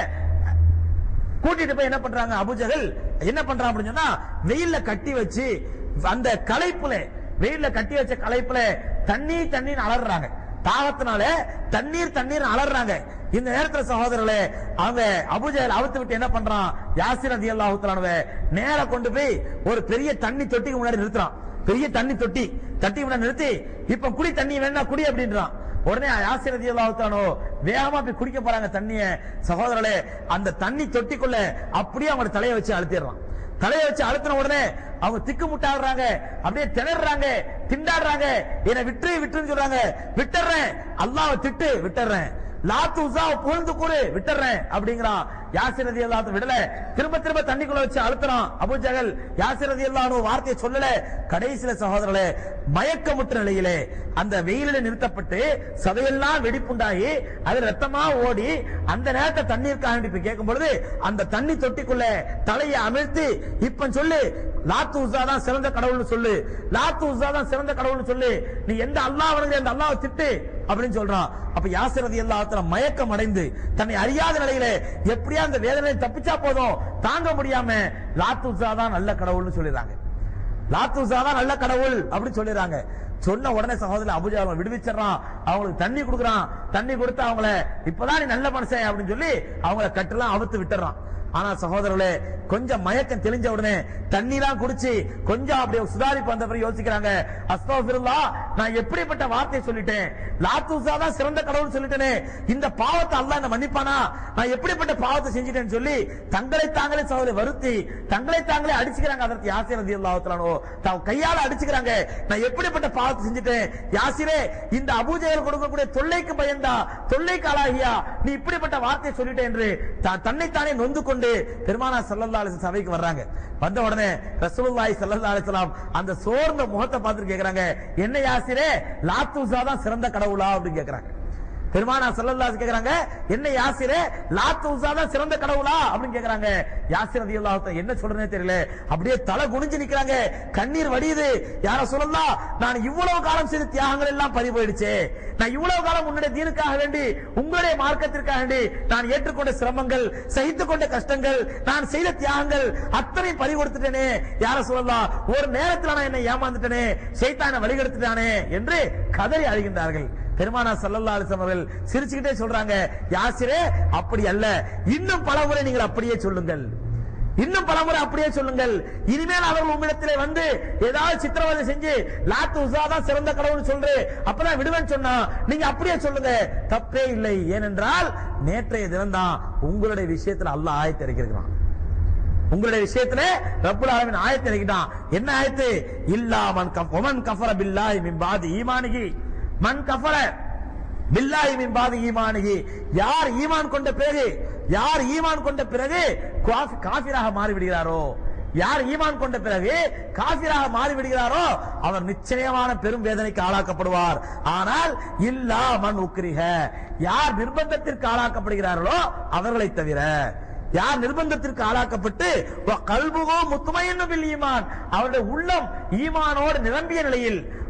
கூட்டிட்டு போய் என்ன பண்றாங்க அபுஜகல் என்ன பண்றான் அப்படின்னு சொன்னா வெயில்ல கட்டி வச்சு அந்த களைப்புல வெயில்ல கட்டி வச்ச களைப்புல தண்ணி தண்ணீர் அலறாங்க தாகத்தினால தண்ணீர் தண்ணீர் அலறாங்க இந்த நேரத்துல சகோதரர்களே அவங்க அபுஜகல் அவுத்து விட்டு என்ன பண்றான் யாசிர் ரதி அல்லாஹுத்தலானுவ நேரா கொண்டு போய் ஒரு பெரிய தண்ணி தொட்டிக்கு முன்னாடி நிறுத்துறான் பெரிய தண்ணி தொட்டி தட்டி முன்னாடி நிறுத்தி இப்ப குடி தண்ணி வேணா குடி அப்படின்றான் உடனே யாசிரதி அல்லாஹானோ வேகமா போய் குடிக்க போறாங்க தண்ணிய சகோதரர்களே அந்த தண்ணி தொட்டிக்குள்ள அப்படியே அவங்க தலையை வச்சு அழுத்திடுறான் தலையை வச்சு அழுத்தின உடனே அவங்க திக்கு முட்டாடுறாங்க அப்படியே திணறாங்க திண்டாடுறாங்க என்னை விட்டு விட்டுன்னு சொல்றாங்க விட்டுறேன் அல்லாஹ்வை திட்டு விட்டுறேன் லாத்து உசாவை புகழ்ந்து கூறு விட்டுறேன் அப்படிங்கிறான் யாசிர் ரதி அல்லாஹ் விடல திரும்ப திரும்ப தண்ணிக்குள்ள வச்சு அழுத்துறான் அபு ஜகல் யாசிர் ரதி அல்லாஹ் வார்த்தையை சொல்லல கடைசியில சகோதரர்களே மயக்கமுற்ற நிலையிலே அந்த வெயிலில் நிறுத்தப்பட்டு சதையெல்லாம் வெடிப்புண்டாகி அது ரத்தமா ஓடி அந்த நேரத்தை தண்ணீருக்காக வேண்டி போய் கேட்கும் பொழுது அந்த தண்ணி தொட்டிக்குள்ள தலையை அமிழ்த்தி இப்ப சொல்லு லாத்து உசா தான் சிறந்த கடவுள்னு சொல்லு லாத்து உசா தான் சிறந்த கடவுள்னு சொல்லு நீ எந்த அல்லாஹ் வணங்குற அந்த அல்லாஹ்வை திட்டு அப்படின்னு சொல்றான் அப்ப யாசிரதி அல்லாஹ்வுல மயக்கம் அடைந்து தன்னை அறியாத நிலையில எப்படியா அந்த வேதனை தப்பிச்சா போதும் தாங்க முடியாம லாத்து உசா தான் நல்ல கடவுள்னு சொல்லிடுறாங்க லாத்துசா தான் நல்ல கடவுள் அப்படின்னு சொல்லிடுறாங்க சொன்ன உடனே சகோதரர் அபுஜா அவங்களை விடுவிச்சிடறான் அவங்களுக்கு தண்ணி கொடுக்குறான் தண்ணி கொடுத்து அவங்கள இப்பதான் நீ நல்ல மனுஷன் அப்படின்னு சொல்லி அவங்கள கட்டெல்லாம் அவுத்து விட்டுறான் ஆனா சகோதரர்களே கொஞ்சம் மயக்கம் தெளிஞ்ச உடனே தண்ணிலாம் குடிச்சு கொஞ்சம் அப்படியே சுதாரிப்பு வந்த பிறகு யோசிக்கிறாங்க அஸ்தோபிருல்லா நான் எப்படிப்பட்ட வார்த்தை சொல்லிட்டேன் லாத்துசா தான் சிறந்த கடவுள் சொல்லிட்டேனே இந்த பாவத்தை அல்லாஹ் என்ன மன்னிப்பானா நான் எப்படிப்பட்ட பாவத்தை செஞ்சிட்டேன்னு சொல்லி தங்களை தாங்களே சகோதரி வருத்தி தங்களை தாங்களே அடிச்சுக்கிறாங்க அதற்கு யாசிர் ரதி அல்லாஹாலோ தான் கையால அடிச்சுக்கிறாங்க நான் எப்படிப்பட்ட பாவத்தை செஞ்சுட்டேன் யாசிரே இந்த அபூஜைகள் கொடுக்கக்கூடிய தொல்லைக்கு பயந்தா தொல்லைக்கு ஆளாகியா நீ இப்படிப்பட்ட வார்த்தையை சொல்லிட்டேன் என்று தான் தன்னைத்தானே நொந்து கொண்டு பெருமானா சல்லல்லா அலிஸ்லாம் சபைக்கு வர்றாங்க வந்த உடனே ரசூலுல்லாஹி ஸல்லல்லாஹு அலைஹி வஸல்லம் அந்த சோர்ந்த முகத்தை பார்த்துட்டு கேக்குறாங்க என்ன யாசிரே லாத்துசா தான் சிறந்த கடவுளா அப்படின்னு கேக்குறாங்க பெருமானா சல்லல்லாஹு அலைஹி கேக்குறாங்க என்ன யாசிரே லாத்துசா தான் சிறந்த கடவுளா அப்படின்னு கேக்குறாங்க யாசிர் ரலியல்லாஹு தஆலா என்ன சொல்றேனே தெரியல அப்படியே தலை குனிஞ்சு நிக்கறாங்க கண்ணீர் வடியுது யார சொல்லலாம் நான் இவ்வளவு காலம் செய்த தியாகங்கள் எல்லாம் பறி போயிடுச்சே நான் இவ்வளவு காலம் உன்னுடைய தீனுக்காக வேண்டி உங்களுடைய மார்க்கத்திற்காக வேண்டி நான் ஏற்றுக்கொண்ட சிரமங்கள் சகித்துக் கொண்ட கஷ்டங்கள் நான் செய்த தியாகங்கள் அத்தனை பறி கொடுத்துட்டேனே யார சொல்லலாம் ஒரு நேரத்துல நான் என்னை ஏமாந்துட்டேனே சைத்தான வழிகெடுத்துட்டானே என்று கதறி அழுகின்றார்கள் பெருமானா சல்லல்லா அலிஸ்லாம் அவர்கள் சிரிச்சுக்கிட்டே சொல்றாங்க யாசிரே அப்படி அல்ல இன்னும் பல முறை நீங்கள் அப்படியே சொல்லுங்கள் இன்னும் பலமுறை அப்படியே சொல்லுங்கள் இனிமேல் அவர்கள் உங்களிடத்திலே வந்து ஏதாவது சித்திரவதை செஞ்சு லாத்து உசா தான் சிறந்த கடவுள் சொல்று அப்பதான் விடுவேன் சொன்னா நீங்க அப்படியே சொல்லுங்க தப்பே இல்லை ஏனென்றால் நேற்றைய தினம்தான் உங்களுடைய விஷயத்துல அல்லாஹ் ஆயத்தை இறக்கிருக்கிறான் உங்களுடைய விஷயத்துல ரப்புல் ஆலமீன் ஆயத்தை இறக்கிட்டான் என்ன ஆயத்து இல்லா மன் கஃப் ஒமன் கஃபர பில்லாஹி மின் பாதி ஈமானிகி மன் கஃபர பில்லாஹி மின் பாதி ஈமானிகி யார் ஈமான் கொண்ட பிறகு யார் ஈமான் கொண்ட பிறகு காஃபி- காஃபிராக மாறி விடுகிறாரோ யார் ஈமான் கொண்ட பிறகு காஃபிராக மாறி விடுகிறாரோ அவர் நிச்சயமான பெரும் வேதனைக்கு ஆளாக்கப்படுவார் ஆனால் இல்லா மன் உக்ரிஹ யார் நிர்பந்தத்திற்கு ஆளாக்கப்படுகிறார்களோ அவர்களை தவிர யார் நிர்பந்தத்திற்கு ஆளாக்கப்பட்டு கல்புகோ முத்துமையன்னு ஈமான் அவருடைய உள்ளம் ஈமானோடு நிரம்பிய நிலையில்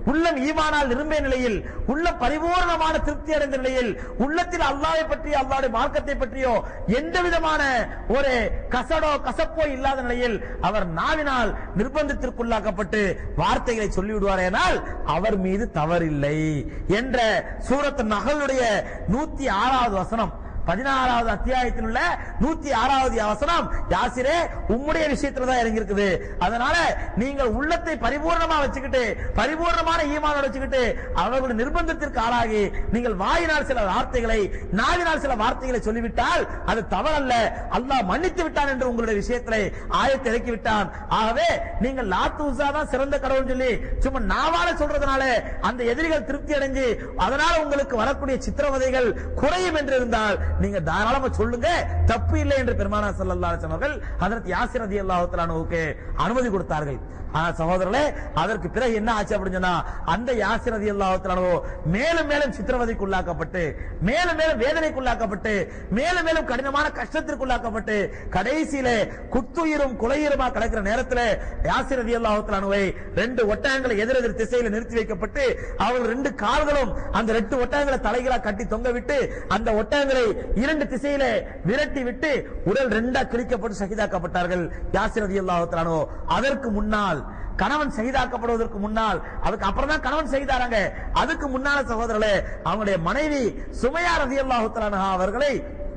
உள்ளம் ஈமானால் நிரம்பிய நிலையில் உள்ள பரிபூர்ணமான திருப்தி அடைந்த நிலையில் உள்ளத்தில் அல்லாஹ்வை பற்றியோ அல்லாஹ்வுடைய மார்க்கத்தை பற்றியோ எந்த விதமான ஒரு கசடோ கசப்போ இல்லாத நிலையில் அவர் நாவினால் நிர்பந்தத்திற்குள்ளாக்கப்பட்டு வார்த்தைகளை சொல்லிவிடுவாரேனால் அவர் மீது தவறில்லை என்ற சூரத்து நகலுடைய நூத்தி ஆறாவது வசனம் பதினாறாவது அத்தியாயத்தில் உள்ள நூத்தி ஆறாவது வசனம் யாசிரே உம்முடைய விஷயத்துல தான் இறங்கி இருக்குது அதனால நீங்கள் உள்ளத்தை பரிபூர்ணமா வச்சுக்கிட்டு பரிபூர்ணமான ஈமானோட வச்சுக்கிட்டு அவர்களுடைய நிர்பந்தத்திற்கு ஆளாகி நீங்கள் வாயினால் சில வார்த்தைகளை நாவினால் சில வார்த்தைகளை சொல்லிவிட்டால் அது தவறல்ல அல்லாஹ் மன்னித்து விட்டான் என்று உங்களுடைய விஷயத்திலே ஆயத்தை இறக்கி விட்டான் ஆகவே நீங்கள் லாத்து உசா தான் சிறந்த கடவுள் சொல்லி சும்மா நாவால சொல்றதுனால அந்த எதிரிகள் திருப்தி அடைஞ்சு அதனால உங்களுக்கு வரக்கூடிய சித்திரவதைகள் குறையும் என்று இருந்தால் நீங்க தாராளமா சொல்லுங்க தப்பு இல்லை என்று பெருமானா ஸல்லல்லாஹு அலைஹி வஸல்லம் அவர்கள் ஹஜரத் யாசிர் ரலியல்லாஹு தஆலா அன்ஹுவுக்கு அனுமதி கொடுத்தார்கள் ஆனா சகோதரர்களே அதற்கு பிறகு என்ன ஆச்சு அப்படின்னு சொன்னா அந்த யாசிர் ரலியல்லாஹு தஆலா அன்ஹு மேலும் மேலும் சித்திரவதைக்கு உள்ளாக்கப்பட்டு மேலும் மேலும் வேதனைக்குள்ளாக்கப்பட்டு மேலும் மேலும் கடினமான கஷ்டத்திற்குள்ளாக்கப்பட்டு கடைசியில குத்துயிரும் குலையுருமா கிடக்கிற நேரத்தில் யாசிர் ரலியல்லாஹு தஆலா அன்ஹுவை ரெண்டு ஒட்டகங்களை எதிரெதிர் திசையில நிறுத்தி வைக்கப்பட்டு அவர்கள் ரெண்டு கால்களும் அந்த ரெண்டு ஒட்டகங்களை தலைகளா கட்டி தொங்க விட்டு அந்த ஒட்டகங்களை இரண்டு திசையிலே விரட்டி விட்டு உடல் ரெண்டா கிழிக்கப்பட்டு சகிதாக்கப்பட்டார்கள் யாசிர் ரலியல்லாஹு தஆலா அன்ஹு அதற்கு முன்னால் கணவன் செய்தாக்கப்படுவதற்கு முன்னால் அதுக்கு அப்புறம் தான் கணவன் செய்தாராங்க அதுக்கு முன்னால சகோதரர்களே அவங்களுடைய மனைவி சுமையா ரலியல்லாஹு தஆலா அன்ஹா அவர்களை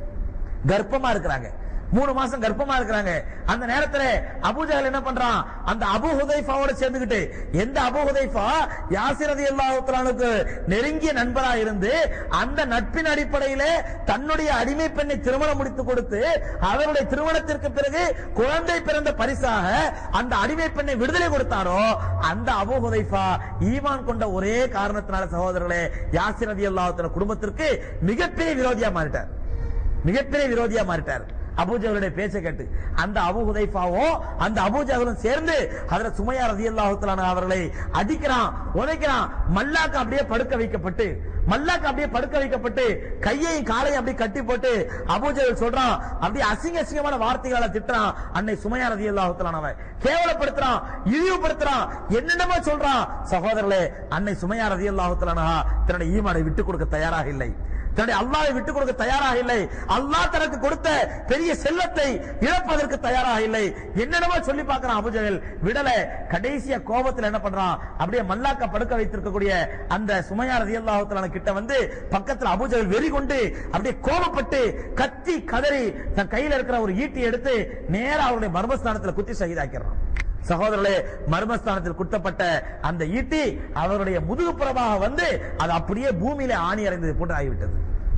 கர்ப்பமா இருக்கிறாங்க மூணு மாசம் கர்ப்பமா இருக்கிறாங்க அந்த நேரத்துல அபூஜஹல் என்ன பண்றான் அந்த அபு ஹுதைஃபாவோட சேர்ந்துகிட்டு எந்த அபு ஹுதைஃபா யாசிர் ரலியல்லாஹு தஆலாவுக்கு நெருங்கிய நண்பரா இருந்து அந்த நட்பின் அடிப்படையிலே தன்னுடைய அடிமை பெண்ணை திருமணம் முடித்து கொடுத்து அவருடைய திருமணத்திற்கு பிறகு குழந்தை பிறந்த பரிசாக அந்த அடிமை பெண்ணை விடுதலை கொடுத்தாரோ அந்த அபு ஹுதைஃபா ஈமான் கொண்ட ஒரே காரணத்தினால சகோதரர்களே யாசிர் ரலியல்லாஹு தஆலா குடும்பத்திற்கு மிகப்பெரிய விரோதியா மாறிட்டார் மிகப்பெரிய விரோதியா மாறிட்டார் அபூஜகளுடைய பேச்சை கேட்டு அந்த அபு ஹுதைஃபாவோ அந்த அபூஜகளும் சேர்ந்து அதுல சுமையா ரதியல்லாஹு தஆலா அவர்களை அடிக்கிறான் உதைக்கிறான் மல்லாக்கு அப்படியே படுக்க வைக்கப்பட்டு மல்லாக்கு அப்படியே படுக்க வைக்கப்பட்டு கையையும் காலையும் அப்படியே கட்டி போட்டு அபூஜல் சொல்றான் அப்படியே அசிங்க அசிங்கமான வார்த்தைகளை திட்டுறான் அன்னை சுமையா ரதியல்லாஹு தஆலா அவன் கேவலப்படுத்துறான் இழிவுபடுத்துறான் என்னென்னமோ சொல்றான் சகோதரர்களே அன்னை சுமையா ரதியல்லாஹு தஆலா தன்னுடைய ஈமானை விட்டு கொடுக்க தயாராக இல்லை தன்னுடைய அல்லாஹ்வை விட்டுக் கொடுக்க தயாராக இல்லை அல்லாஹ் தனக்கு கொடுத்த பெரிய செல்லத்தை இழப்பதற்கு தயாராக இல்லை என்னென்னமோ சொல்லி பார்க்கறான் அபுஜகல் விடல கடைசியா கோபத்துல என்ன பண்றான் அப்படியே மல்லாக்க படுக்க வைத்திருக்கக்கூடிய அந்த சுமையா ரலியல்லாஹு தஆலா கிட்ட வந்து பக்கத்துல அபுஜகல் வெறி கொண்டு அப்படியே கோபப்பட்டு கத்தி கதறி தன் கையில இருக்கிற ஒரு ஈட்டி எடுத்து நேரா அவருடைய மர்மஸ்தானத்துல குத்தி ஷஹீதாக்கிறான் சகோதரர்களே மர்மஸ்தானத்தில் குத்தப்பட்ட அந்த ஈட்டி அவருடைய முதுகுப்புறமாக வந்து அது அப்படியே பூமியில ஆணி அறைந்தது போன்று ஆகிவிட்டது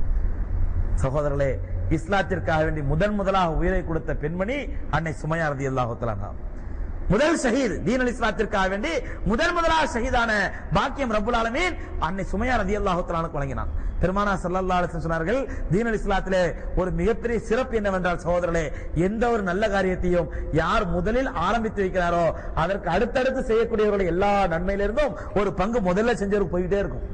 சகோதரர்களே இஸ்லாத்திற்காக வேண்டி முதன் முதலாக உயிரை கொடுத்த பெண்மணி அன்னை சுமையா ரதி அல்லாஹு முதல் ஷஹீத் தீன் அல் இஸ்லாத்திற்காக வேண்டி முதன் முதலாக ஷஹீதான பாக்கியம் ரப்புல் ஆலமீன் அன்னை சுமையா ரதி அல்லாஹு வழங்கினான் பெருமானா ஸல்லல்லாஹு அலைஹி வஸல்லம் சொன்னார்கள் தீன் அல் இஸ்லாத்திலே ஒரு மிகப்பெரிய சிறப்பு என்னவென்றால் சகோதரர்களே எந்த ஒரு நல்ல காரியத்தையும் யார் முதலில் ஆரம்பித்து வைக்கிறாரோ அதற்கு அடுத்தடுத்து செய்யக்கூடியவர்களுடைய எல்லா நன்மையிலிருந்தும் ஒரு பங்கு முதல்ல செஞ்சவருக்கு போயிட்டே இருக்கும்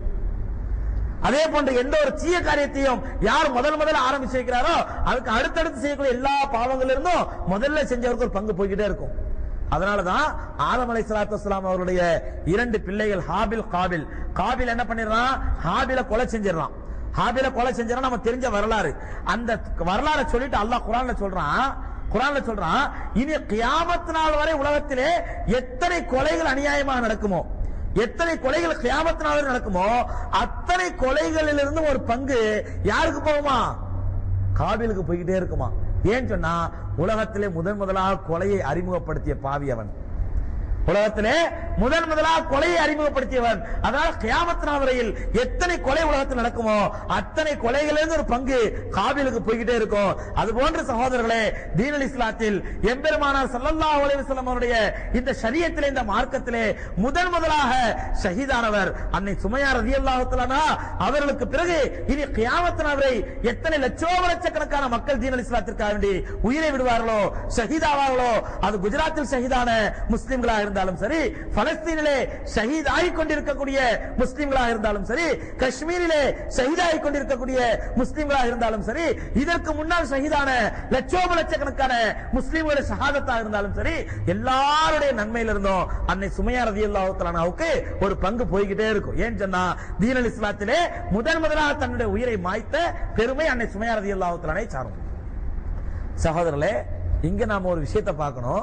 அதே போன்ற எந்த ஒரு தீய காரியத்தையும் யார் முதல் முதல்ல ஆரம்பிச்சு வைக்கிறாரோ அதுக்கு அடுத்தடுத்து செய்யக்கூடிய எல்லா பாவங்கள் இருந்தும் முதல்ல செஞ்சவருக்கு ஒரு பங்கு போய்கிட்டே இருக்கும் அதனாலதான் ஆதம் அலை சலாத்து வஸ்லாம் அவருடைய இரண்டு பிள்ளைகள் ஹாபில் காபில் காபில் என்ன பண்ணிடுறான் ஹாபில கொலை செஞ்சிடறான் ஹாபில கொலை செஞ்சிடறான் நம்ம தெரிஞ்ச வரலாறு அந்த வரலாறை சொல்லிட்டு அல்லாஹ் குரான்ல சொல்றான் குரான்ல சொல்றான் இனி கியாமத் நாள் வரை உலகத்திலே எத்தனை கொலைகள் அநியாயமாக நடக்குமோ எத்தனை கொலைகள் கியாமத் நாள் வரை நடக்குமோ அத்தனை கொலைகளிலிருந்து ஒரு பங்கு யாருக்கு போகுமா காபிலுக்கு போய்கிட்டே இருக்குமா ஏன் சொன்னா உலகத்திலே முதன் முதலாக கொலையை அறிமுகப்படுத்திய பாவி அவன் உலகத்திலே முதன் முதலாக கொலையை அறிமுகப்படுத்தியவன் அதனால கியாமத் நாள் வரையில் எத்தனை கொலை உலகத்தில் நடக்குமோ அத்தனை கொலைகளிலிருந்து ஒரு பங்கு காபிலுக்கு போய்கிட்டே இருக்கும் அது போன்ற சகோதரர்களே தீனல் இஸ்லாத்தில் எம்பெருமானார் ஸல்லல்லாஹு அலைஹி வஸல்லம் அவருடைய இந்த ஷரியத்திலே இந்த மார்க்கத்திலே முதன் முதலாக ஷஹீதானவர் அன்னை சுமையா ரலியல்லாஹு தஆலா அவர்களுக்கு பிறகு இனி கியாமத் நாள் வரை எத்தனை லட்சோப லட்சக்கணக்கான மக்கள் தீனல் இஸ்லாத்திற்காக வேண்டி உயிரை விடுவார்களோ ஷஹீதாவார்களோ அது குஜராத்தில் ஷஹீதான முஸ்லிம்களாக இருந்தாலும் சரி பலஸ்தீனிலே ஷஹீத் ஆகிக் கொண்டிருக்கக்கூடிய முஸ்லிம்களாக இருந்தாலும் சரி காஷ்மீரிலே ஷஹீத் ஆகிக் கொண்டிருக்கக்கூடிய முஸ்லிம்களாக இருந்தாலும் சரி இதற்கு முன்னால் ஷஹீதான லட்சோப லட்சக்கணக்கான முஸ்லிம்களுடைய ஷஹாதத்தாக இருந்தாலும் சரி எல்லாருடைய நன்மையில இருந்தும் அன்னை சுமையா ரதி அல்லாஹுக்கு ஒரு பங்கு போய்கிட்டே இருக்கும் ஏன் சொன்னா தீனல் இஸ்லாத்திலே முதன் முதலாக தன்னுடைய உயிரை மாய்த்த பெருமை அன்னை சுமையா ரதி அல்லாஹுத்தலானை சாரும் சகோதரர்களே இங்க நாம ஒரு விஷயத்தை பார்க்கணும்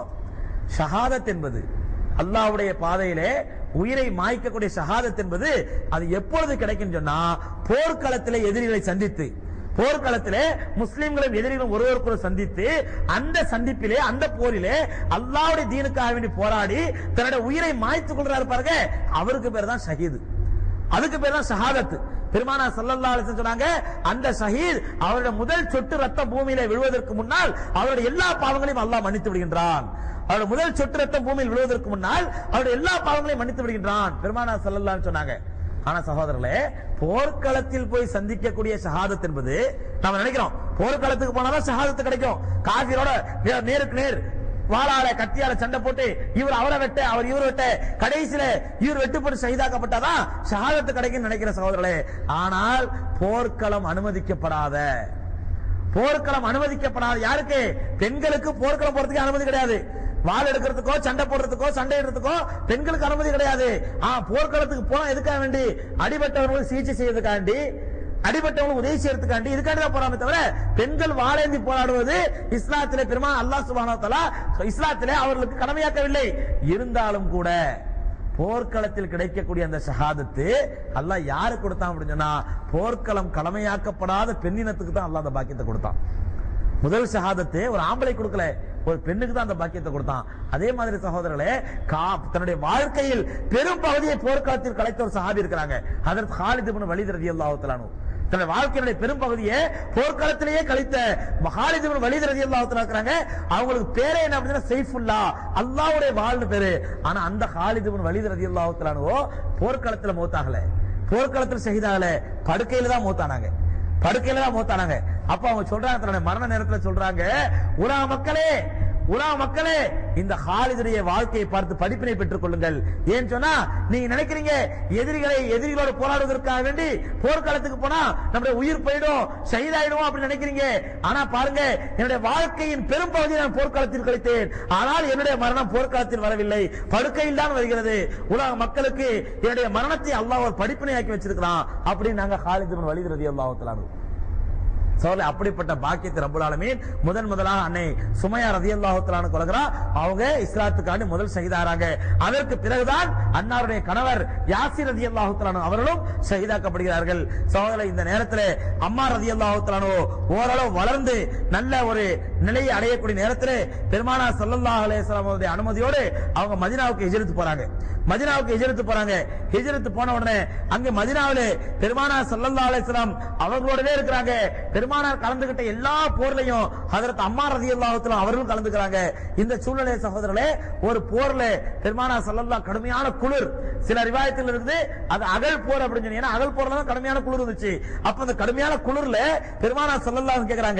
ஷஹாதத் என்பது அல்லாஹ்வுடைய பாதையிலே உயிரை மாய்க்கக்கூடிய ஷஹாதத் என்பது அது எப்பொழுது கிடைக்கும் சொன்னா போர்க்களத்திலே எதிரிகளை சந்தித்து போர்க்களத்திலே முஸ்லிம்களும் எதிரிகளும் ஒருவருக்கொரு சந்தித்து அந்த சந்திப்பிலே அந்த போரிலே அல்லாஹ்வுடைய தீனுக்காக வேண்டி போராடி தன்னுடைய உயிரை மாய்த்துக் கொள்றாரு பாருங்க அவருக்கு பேர் தான் ஷஹீது அதுக்கு பேர் தான் ஷஹாதத் பெருமானா சல்லல்லா அலிஸ்லாம் சொன்னாங்க அந்த ஷஹீத் அவருடைய முதல் சொட்டு ரத்தம் பூமியில விழுவதற்கு முன்னால் அவருடைய எல்லா பாவங்களையும் அல்லாஹ் மன்னித்து விடுகின்றான் அவருடைய முதல் சொட்டு ரத்தம் பூமியில் விழுவதற்கு முன்னால் அவருடைய எல்லா பாவங்களையும் மன்னித்து விடுகின்றான் பெருமானா சல்லல்லா சொன்னாங்க ஆனா சகோதரர்களே போர்க்களத்தில் போய் சந்திக்கக்கூடிய ஷஹாதத் என்பது நாம நினைக்கிறோம் போர்க்களத்துக்கு போனாதான் ஷஹாதத் கிடைக்கும் காஃபிரோட நே- நேருக்கு நேர் வாளால கத்தியால சண்டை போட்டு இவர் அவரை வெட்ட அவர் இவர் வெட்ட கடைசியில இவர் வெட்டு போட்டு ஷஹீதாக்கப்பட்டாதான் ஷஹாதத்து கிடைக்கும் நினைக்கிற சகோதரர்களே ஆனால் போர்க்களம் அனுமதிக்கப்படாத போர்க்களம் அனுமதிக்கப்படாத யாருக்கு பெண்களுக்கு போர்க்களம் போறதுக்கு அனுமதி கிடையாது வாள் எடுக்கிறதுக்கோ சண்டை போடுறதுக்கோ சண்டை இடுறதுக்கோ பெண்களுக்கு அனுமதி கிடையாது ஆ போர்க்களத்துக்கு போனா எதுக்காக வேண்டி அடிபட்டவர்களுக்கு சிகிச்சை செய்யறதுக்காண்டி அடிபட்டவங்களுக்கு உதவி செய்யறதுக்காண்டி இதுக்காண்டி தான் போறாமே தவிர பெண்கள் வாழேந்தி போராடுவது இஸ்லாத்திலே பெருமா அல்லாஹ் சுப்ஹானஹு வ தஆலா இஸ்லாத்திலே அவர்களுக்கு கடமையாக்கவில்லை இருந்தாலும் கூட போர்க்களத்தில் கிடைக்கக்கூடிய அந்த ஷஹாதத்து அல்லாஹ் யாருக்கு கொடுத்தான் அப்படின்னு சொன்னா போர்க்களம் கடமையாக்கப்படாத பெண்ணினத்துக்கு தான் அல்லாஹ் அந்த பாக்கியத்தை கொடுத்தான் முதல் ஷஹாதத்து ஒரு ஆம்பளை கொடுக்கல ஒரு பெண்ணுக்கு தான் அந்த பாக்கியத்தை கொடுத்தான் அதே மாதிரி சகோதரர்களே கா- தன்னுடைய வாழ்க்கையில் பெரும் பகுதியை போர்க்களத்தில் கலைத்த ஒரு சஹாபி இருக்கிறாங்க அதற்கு ஹாலித் இப்னு வலீத் ரலியல்லாஹு தஆலா அன்ஹு. தன்னுடைய வாழ்க்கையினுடைய பெரும் பகுதியை போர்க்களத்திலேயே கழித்த ஹாலித் இப்னு வலீத் ரலியல்லாஹு தஆலா இருக்கிறாங்க அவங்களுக்கு பேரே என்ன அப்படின்னா சைஃபுல்லா அல்லாஹ்வுடைய வாழ்னு பேரு ஆனா அந்த ஹாலித் இப்னு வலீத் ரலியல்லாஹு தஆலா அன்ஹு போர்க்களத்துல மௌத்தாகல போர்க்களத்தில் ஷஹீதாகல படுக்கையில தான் மௌத்தானாங்க படுக்கையில தான் மூத்தானாங்க அப்ப அவங்க சொல்றாங்க தன்னுடைய மரண நேரத்துல சொல்றாங்க உலா மக்களே உலா மக்களே இந்த ஹாலிதுடைய வாழ்க்கையை பார்த்து படிப்பினை பெற்றுக் கொள்ளுங்கள் ஏன் சொன்னா நீங்க நினைக்கிறீங்க எதிரிகளை எதிரிகளோடு போராடுவதற்காக வேண்டி போர்க்களத்துக்கு போனா நம்முடைய உயிர் போயிடும் ஷஹீதாயிடுவோம் அப்படின்னு நினைக்கிறீங்க ஆனா பாருங்க என்னுடைய வாழ்க்கையின் பெரும் பகுதியை நான் போர்க்களத்தில் கழித்தேன் ஆனால் என்னுடைய மரணம் போர்க்களத்தில் வரவில்லை படுக்கையில் தான் வருகிறது உலக மக்களுக்கு என்னுடைய மரணத்தை அல்லாஹ் ஒரு படிப்பினையாக்கி வச்சிருக்கிறான் அப்படின்னு நாங்க ஹாலித் வலிது ரதி அல்லாஹ் சோழ அப்படிப்பட்ட பாக்கியத்தை ரப்புல் ஆலமீன் முதன் முதலாக அன்னை சுமையா ரதியல்லாஹு தஆலா கொள்கிறா அவங்க இஸ்லாத்துக்காண்டி முதல் ஷஹீதாராங்க அதற்கு பிறகுதான் அன்னாருடைய கணவர் யாசிர் ரதியல்லாஹு தஆலா அவர்களும் ஷஹீதாக்கப்படுகிறார்கள் சகோதர இந்த நேரத்தில் அம்மா ரதியல்லாஹு தஆலா ஓரளவு வளர்ந்து நல்ல ஒரு நிலையை அடையக்கூடிய நேரத்தில் பெருமானா ஸல்லல்லாஹு அலைஹி வஸல்லம் அவருடைய அனுமதியோடு அவங்க மதீனாவுக்கு ஹிஜ்ரத் போறாங்க மதீனாவுக்கு ஹிஜ்ரத் போறாங்க ஹிஜ்ரத் போன உடனே அங்க மதீனாவிலே பெருமானா ஸல்லல்லாஹு அலைஹி வஸல்லம் அவர்களோடவே இருக்கிறாங்க பெருமானார் கலந்துகிட்ட எல்லா போர்லயும் ஹஜரத் அம்மா ரலியல்லாஹு தஆலா அவர்களும் கலந்துக்கிறாங்க இந்த சூழ்நிலை சகோதரர்களே ஒரு போர்ல பெருமானார் ஸல்லல்லாஹு கடுமையான குளிர் சில ரிவாயத்தில் இருந்து அது அகல் போர் அப்படின்னு சொன்னீங்க ஏன்னா அகல் போர்ல தான் கடுமையான குளிர் இருந்துச்சு அப்ப அந்த கடுமையான குளிர்ல பெருமானார் ஸல்லல்லாஹு கேக்குறாங்க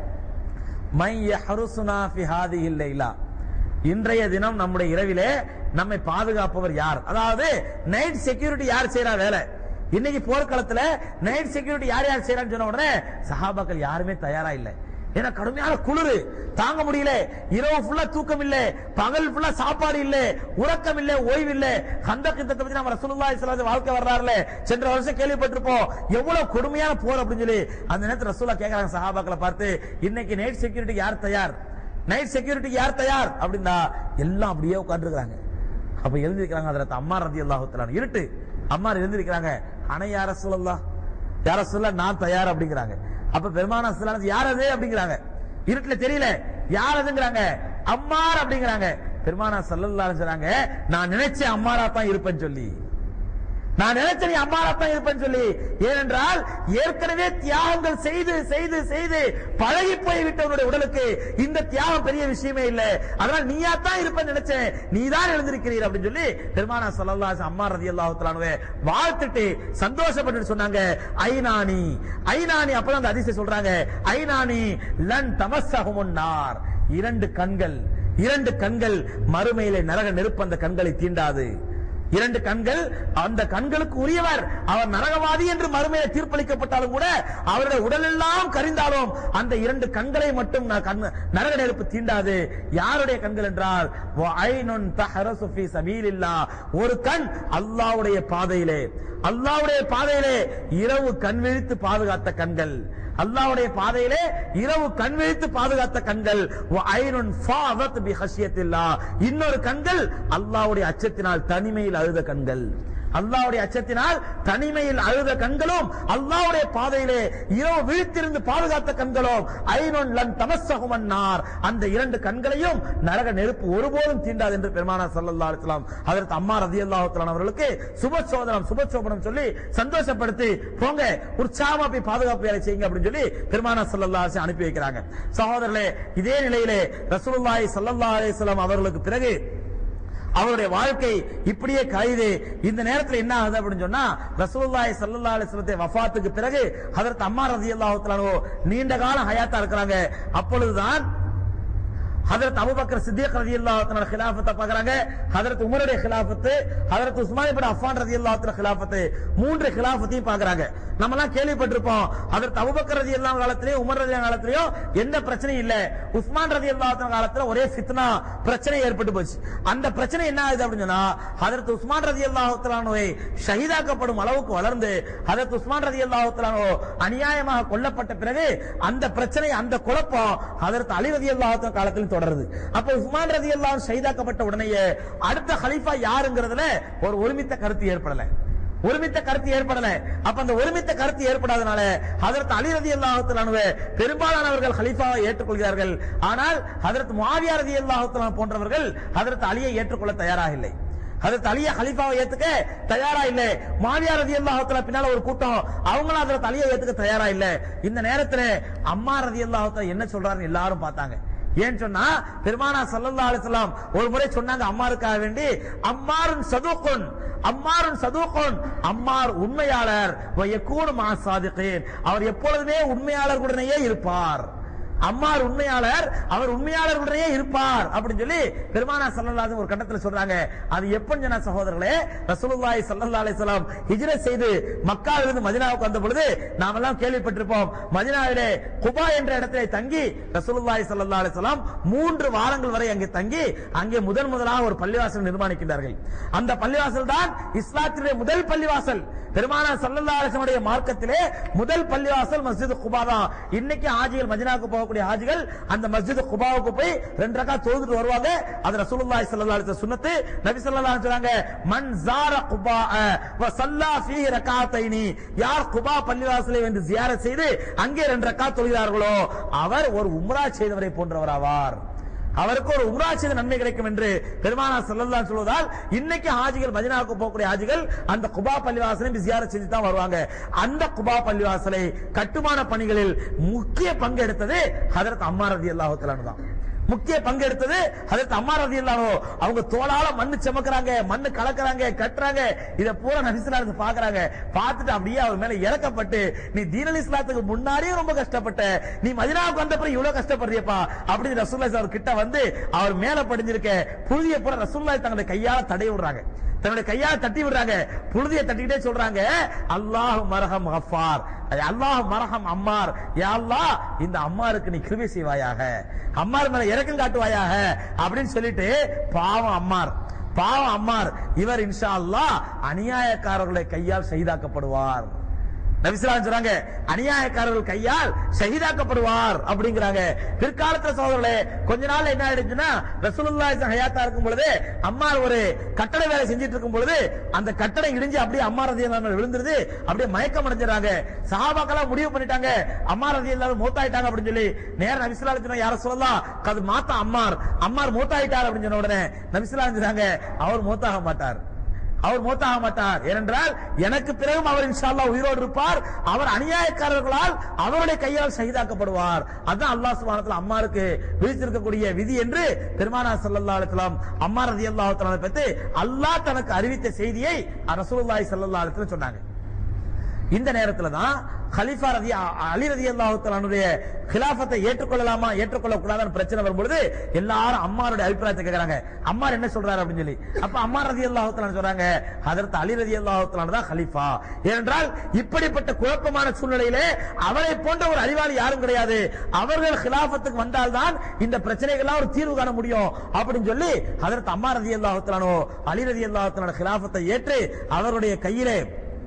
மை யஹ்ருசுனா ஃபி ஹாதிஹி லைலா இன்றைய தினம் நம்முடைய இரவிலே நம்மை பாதுகாப்பவர் யார் அதாவது நைட் செக்யூரிட்டி யார் செய்யறா வேலை இன்னைக்கு போர்க்களத்துல நைட் செக்யூரிட்டி யார் யார் செய்யறான்னு சொன்ன உடனே சஹாபாக்கள் யாருமே தயாரா இல்லை ஏன்னா கடுமையான குளிர் தாங்க முடியல இரவு ஃபுல்லா தூக்கம் இல்ல பகல் ஃபுல்லா சாப்பாடு இல்ல உறக்கம் இல்ல ஓய்வு இல்ல ஹந்தக் யுத்தத்தை பத்தி நம்ம ரசூலுல்லாஹி ஸல்லல்லாஹு அலைஹி வாழ்க்கை வர்றாருல சென்ற வருஷம் கேள்விப்பட்டிருப்போம் எவ்வளவு கொடுமையான போர் அப்படின்னு சொல்லி அந்த நேரத்துல ரசூலா கேக்குறாங்க சஹாபாக்களை பார்த்து இன்னைக்கு நைட் செக்யூரிட்டி யார் தயார் நைட் செக்யூரிட்டி யார் தயார் அப்படின்னா எல்லாம் அப்படியே உட்கார்ந்துருக்காங்க அப்ப எழுந்திருக்கிறாங்க அதுல அம்மா ரதி அல்லாஹு இருட்டு அம்மா எழுந்திருக்கிறாங்க ஆனா யார சொல்லலாம் யார சொல்ல நான் தயார் அப்படிங்கிறாங்க அப்ப பெருமான யார் அது அப்படிங்கிறாங்க இருட்டுல தெரியல யார் அதுங்கிறாங்க அம்மார் அப்படிங்கிறாங்க பெருமானா சல்லல்லாஹு சொல்றாங்க நான் நினைச்ச அம்மாரா தான் இருப்பேன்னு சொல்லி நான் நினைச்ச நீ அம்மாரா தான் இருப்பேன்னு சொல்லி ஏனென்றால் ஏற்கனவே தியாகங்கள் செய்து செய்து செய்து பழகி போய் விட்டவனுடைய உடலுக்கு இந்த தியாகம் பெரிய விஷயமே இல்ல அதனால நீயா தான் இருப்பேன்னு நினைச்சேன் நீ தான் எழுந்திருக்கிறீர் அப்படின்னு சொல்லி பெருமானா சல்லல்லாஹு அலைஹி அம்மா ரலியல்லாஹு தஆலாவை வாழ்த்துட்டு சந்தோஷப்பட்டு சொன்னாங்க ஐநானி ஐநானி அப்பதான் அந்த அதிசயம் சொல்றாங்க ஐநானி லன் தமஸ்ஸஹுமுன் நார் இரண்டு கண்கள் இரண்டு கண்கள் மறுமையிலே நரக நெருப்பு அந்த கண்களை தீண்டாது இரண்டு கண்கள் அந்த கண்களுக்கு உரியவர் அவர் நரகவாதி என்று மறுமையை தீர்ப்பளிக்கப்பட்டாலும் கூட அவருடைய உடலெல்லாம் கரிந்தாலும் அந்த இரண்டு கண்களை மட்டும் ந- கண்- நரக நெருப்பு தீண்டாது யாருடைய கண்கள் என்றால் வஐனுன் தஹரசு ஃபீ சபீலில்லாஹ். ஒரு கண் அல்லாஹ்வுடைய பாதையிலே அல்லாஹ்வுடைய பாதையிலே இரவு கண் விழித்து பாதுகாத்த கண்கள் அல்லாஹ்வுடைய பாதையிலே இரவு கண் விழித்து பாதுகாத்த கண்கள் வஐனுன் ஃபாதத் பி ஹஷ்யத்தில்லாஹ். இன்னொரு கண்கள் அல்லாஹ்வுடைய அச்சத்தினால் தனிமையில் அழுத கண்கள் அல்லாஹ்வுடைய அச்சத்தினால் தனிமையில் அழுத கண்களும் அல்லாஹ்வுடைய பாதையிலே இரவு விழித்திருந்து பாதுகாத்த கண்களும் ஐனுன் லன் தமஸ்ஸஹுமன் நார் அந்த இரண்டு கண்களையும் நரக நெருப்பு ஒருபோதும் தீண்டாது என்று பெருமானார் ஸல்லல்லாஹு அலைஹி வஸல்லம் ஹஜரத் அம்மா ரலியல்லாஹு தஆலா அவர்களுக்கு சுபசோதனம் சுபசோபனம் சொல்லி சந்தோஷப்படுத்தி போங்க உற்சாகமா போய் பாதுகாப்பு வேலை செய்யுங்க அப்படின்னு சொல்லி பெருமானார் ஸல்லல்லாஹு அலைஹி வஸல்லம் அனுப்பி வைக்கிறாங்க சகோதரர்களே இதே நிலையிலே ரசூலுல்லாஹி ஸல்லல்லாஹு அலைஹி வஸல்லம் அவர்களுக்கு பிறகு அவருடைய வாழ்க்கை இப்படியே கழிது இந்த நேரத்தில் என்ன ஆகுது அப்படின்னு சொன்னா ரசூலுல்லாஹி ஸல்லல்லாஹு அலைஹி வஸல்லத்தை வஃபாத்துக்கு பிறகு ஹஜரத் அம்மா ரலியல்லாஹு தஆலா அன்ஹு நீண்ட காலம் ஹயாத்தா இருக்கிறாங்க அப்பொழுதுதான் ஹதரத் அபூபக்கர் சித்திக் ரலியல்லாஹு தஆலா خلافத்தை பார்க்கறாங்க ஹதரத் உமருடைய خلافத்து ஹதரத் உஸ்மான் இப்னு அஃபான் ரலியல்லாஹு தஆலா خلافத்து மூன்று خلافத்தையும் பார்க்கறாங்க நம்ம எல்லாம் கேள்விப்பட்டிருப்போம் ஹதரத் அபூபக்கர் ரலியல்லாஹு காலத்திலேயும் உமர் ரலியல்லாஹு காலத்திலேயும் எந்த பிரச்சனையும் இல்ல உஸ்மான் ரலியல்லாஹு தஆலா காலத்துல ஒரே ஃபித்னா பிரச்சனை ஏற்பட்டு போச்சு அந்த பிரச்சனை என்ன ஆகுது அப்படின்னு சொன்னா ஹதரத் உஸ்மான் ரலியல்லாஹு தஆலாவை ஷஹீதாக்கப்படும் அளவுக்கு வளர்ந்து ஹதரத் உஸ்மான் ரலியல்லாஹு தஆலா அநியாயமாக கொல்லப்பட்ட பிறகு அந்த பிரச்சனை அந்த குழப்பம் ஹதரத் அலி ரலியல்லாஹு தஆலா காலத்தில் தொடருது அப்ப உஸ்மான் ரலியல்லாஹு ஷஹீதாக்கப்பட்ட உடனேயே அடுத்த ஹலீஃபா யாருங்கிறதுல ஒரு ஒருமித்த கருத்து ஏற்படல ஒருமித்த கருத்து ஏற்படல அப்ப அந்த ஒருமித்த கருத்து ஏற்படாதனால ஹதரத் அலி ரலியல்லாஹு தஆலா பெரும்பாலானவர்கள் ஹலீஃபாவை ஏற்றுக்கொள்கிறார்கள் ஆனால் ஹதரத் முஆவியா ரலியல்லாஹு தஆலா போன்றவர்கள் ஹதரத் அலியை ஏற்றுக்கொள்ள தயாராக இல்லை ஹதரத் அலிய ஹலீஃபாவை ஏத்துக்க தயாரா இல்ல மாவியா ரதியல்லாஹு தஆலா பின்னால ஒரு கூட்டம் அவங்களும் ஹதரத் அலியை ஏத்துக்க தயாரா இல்ல இந்த நேரத்துல அம்மா ரதியல்லாஹு தஆலா என்ன சொல்றாருன்னு எல்லாரும் பார்த்தாங்க ஏன் சொன்னா பெருமானா ஸல்லல்லாஹு அலைஹி வஸல்லம் ஒரு முறை சொன்னாங்க அம்மாருக்காக வேண்டி அம்மாருன் சதுகுன் அம்மாருன் சதுகுன் அம்மார் உண்மையாளர் வ யகூனு மா சாதிகீன் அவர் எப்பொழுதுமே உண்மையாளர்களுடனேயே இருப்பார் அம்மார் உண்மையாளர் அவர் உண்மையாளர்களுடனே இருப்பார் அப்படின்னு சொல்லி பெருமானா ஸல்லல்லாஹு ஒரு கட்டத்துல சொல்றாங்க அது எப்பன்னு சொன்ன சகோதரர்களே ரசூலுல்லாஹி ஸல்லல்லாஹு அலைஹி வஸல்லம் ஹிஜ்ரத் செய்து மக்காவிலிருந்து மதீனாவுக்கு வந்த பொழுது நாமெல்லாம் கேள்விப்பட்டிருப்போம் மதீனாவிலே குபா என்ற இடத்திலே தங்கி ரசூலுல்லாஹி ஸல்லல்லாஹு அலைஹி வஸல்லம் மூன்று வாரங்கள் வரை அங்கே தங்கி அங்கே முதல் முதலாக ஒரு பள்ளிவாசல் நிர்மாணிக்கின்றார்கள் அந்த பள்ளிவாசல் தான் இஸ்லாத்தினுடைய முதல் பள்ளிவாசல் பெருமானார் ஸல்லல்லாஹு அலைஹி வஸல்லம் மார்க்கத்திலே முதல் பள்ளிவாசல் மஸ்ஜித் குபா தான் இன்னைக்கு ஹாஜிகள் மதீனாவுக்கு போகக்கூடிய ஹாஜிகள் அந்த மஸ்ஜித் குபாவுக்கு போய் ரெண்டு ரக்கா தொழுதுட்டு வருவாங்க அது ரசூலுல்லாஹி ஸல்லல்லாஹு அலைஹி வஸல்லம் சுன்னத்து நபி ஸல்லல்லாஹு அலைஹி சொல்றாங்க மன் ஜார குபா வ ஸல்லா ஃபீஹி ரகாத்தைனி யார் குபா பள்ளிவாசலை வந்து ஜியாரத் செய்து அங்கே ரெண்டு ரக்கா தொழுகிறார்களோ அவர் ஒரு உம்ரா செய்தவரை போன்றவர் ஆவார் அவருக்கு ஒரு உம்ரா செய்த நன்மை கிடைக்கும் என்று பெருமானார் ஸல்லல்லாஹு அலைஹி சொல்வதால் இன்னைக்கு ஹாஜிகள் மதீனாவுக்கு போகக்கூடிய ஹாஜிகள் அந்த குபா பள்ளிவாசலை ஜியாரத் செஞ்சு தான் வருவாங்க அந்த குபா பள்ளிவாசலை கட்டுமான பணிகளில் முக்கிய பங்கு எடுத்தது ஹஜரத் அம்மா ரலியல்லாஹு தஆலா தான் முக்கிய பங்கு எடுத்தது ஹஜரத் அம்மா ரலியல்லாஹு அவங்க தோளால மண்ணு சுமக்கறாங்க மண்ணு கலக்கறாங்க கட்டுறாங்க இத பூரா நபிசுல்லாஹு பாக்குறாங்க பார்த்துட்டு அப்படியே அவர் மேல இறக்கப்பட்டு நீ தீனல் இஸ்லாத்துக்கு முன்னாடியே ரொம்ப கஷ்டப்பட்ட நீ மதினாவுக்கு வந்த பிறகு இவ்வளவு கஷ்டப்படுறியப்பா அப்படின்னு ரசூலுல்லாஹி அவர் கிட்ட வந்து அவர் மேல படிஞ்சிருக்க புழுதிய பூரா ரசூலுல்லாஹி தங்களுடைய கையால தடை விடுறாங்க தன்னுடைய கையால தட்டி விடுறாங்க புழுதியை தட்டிக்கிட்டே சொல்றாங்க அல்லாஹ் மரஹம் கஃபார் அல்லாஹ் மரஹம் அம்மார் யா அல்லாஹ் இந்த அம்மாருக்கு நீ கிருபை செய்வாயாக அம்மார் மேல இறக்கம் காட்டுவாயாக அப்படின்னு சொல்லிட்டு பாவம் அம்மார் பாவம் அம்மார் இவர் இன்ஷா அல்லாஹ் அநியாயக்காரர்களுடைய கையால் செய்தாக்கப்படுவார் நபிசுலாம் சொல்றாங்க அநியாயக்காரர்கள் கையால் ஷஹீதாக்கப்படுவார் அப்படிங்கிறாங்க பிற்காலத்துல சோதரர்களே கொஞ்ச நாள் என்ன ஆயிடுச்சுன்னா ரசூலுல்லாஹி ஹயாத்தா இருக்கும் பொழுது அம்மார் ஒரு கட்டட வேலை செஞ்சிட்டு இருக்கும் பொழுது அந்த கட்டடம் இடிஞ்சு அப்படியே அம்மா ரதியல்லாஹு விழுந்துருது அப்படியே மயக்கம் அடைஞ்சிடறாங்க சஹாபாக்கெல்லாம் முடிவு பண்ணிட்டாங்க அம்மா ரதியல்லாஹு மூத்தாயிட்டாங்க அப்படின்னு சொல்லி நேர நபிசுல்லா சொன்னா யார சொல்லலாம் அது மாத்தா அம்மார் அம்மார் மூத்தாயிட்டார் அப்படின்னு சொன்ன உடனே நபிசுல்லா சொன்னாங்க அவர் மூத்தாக மாட்டார் அவர் மூத்தாக மாட்டார் ஏனென்றால் எனக்கு பிறகும் அவர் இன்ஷா அல்லாஹ் உயிரோடு இருப்பார் அவர் அநியாயக்காரர்களால் அவருடைய கையால் ஷஹீதாக்கப்படுவார் அதான் அல்லாஹ் சுப்ஹானஹு வ தஆலா அம்மாருக்கு விதித்திருக்கக்கூடிய விதி என்று பெருமானார் ஸல்லல்லாஹு அலைஹி வஸல்லம் அம்மா ரலியல்லாஹு தஆலா பத்தி அல்லாஹ் தனக்கு அறிவித்த செய்தியை ரசூலுல்லாஹி ஸல்லல்லாஹு அலைஹி வஸல்லம் சொன்னாங்க இந்த நேரத்துல தான் ஹலிஃபா ரதி அலி ரதி அல்லாஹுடைய கிலாஃபத்தை ஏற்றுக்கொள்ளலாமா ஏற்றுக்கொள்ள கூடாதான்னு பிரச்சனை வரும்பொழுது எல்லாரும் அம்மாருடைய அபிப்பிராயத்தை கேட்கறாங்க அம்மார் என்ன சொல்றாரு அப்படின்னு சொல்லி அப்ப அம்மா ரதி அல்லாஹுத்தலான் சொல்றாங்க அதற்கு அலி ரதி அல்லாஹுத்தலான் தான் ஹலிஃபா ஏனென்றால் இப்படிப்பட்ட குழப்பமான சூழ்நிலையிலே அவரை போன்ற ஒரு அறிவாளி யாரும் கிடையாது அவர்கள் கிலாஃபத்துக்கு வந்தால்தான் இந்த பிரச்சனைகள்லாம் ஒரு தீர்வு காண முடியும் அப்படின்னு சொல்லி அதற்கு அம்மா ரதி அல்லாஹுத்தலானோ அலி ரதி அல்லாஹுத்தலான கிலாஃபத்தை ஏற்று அவருடைய கையிலே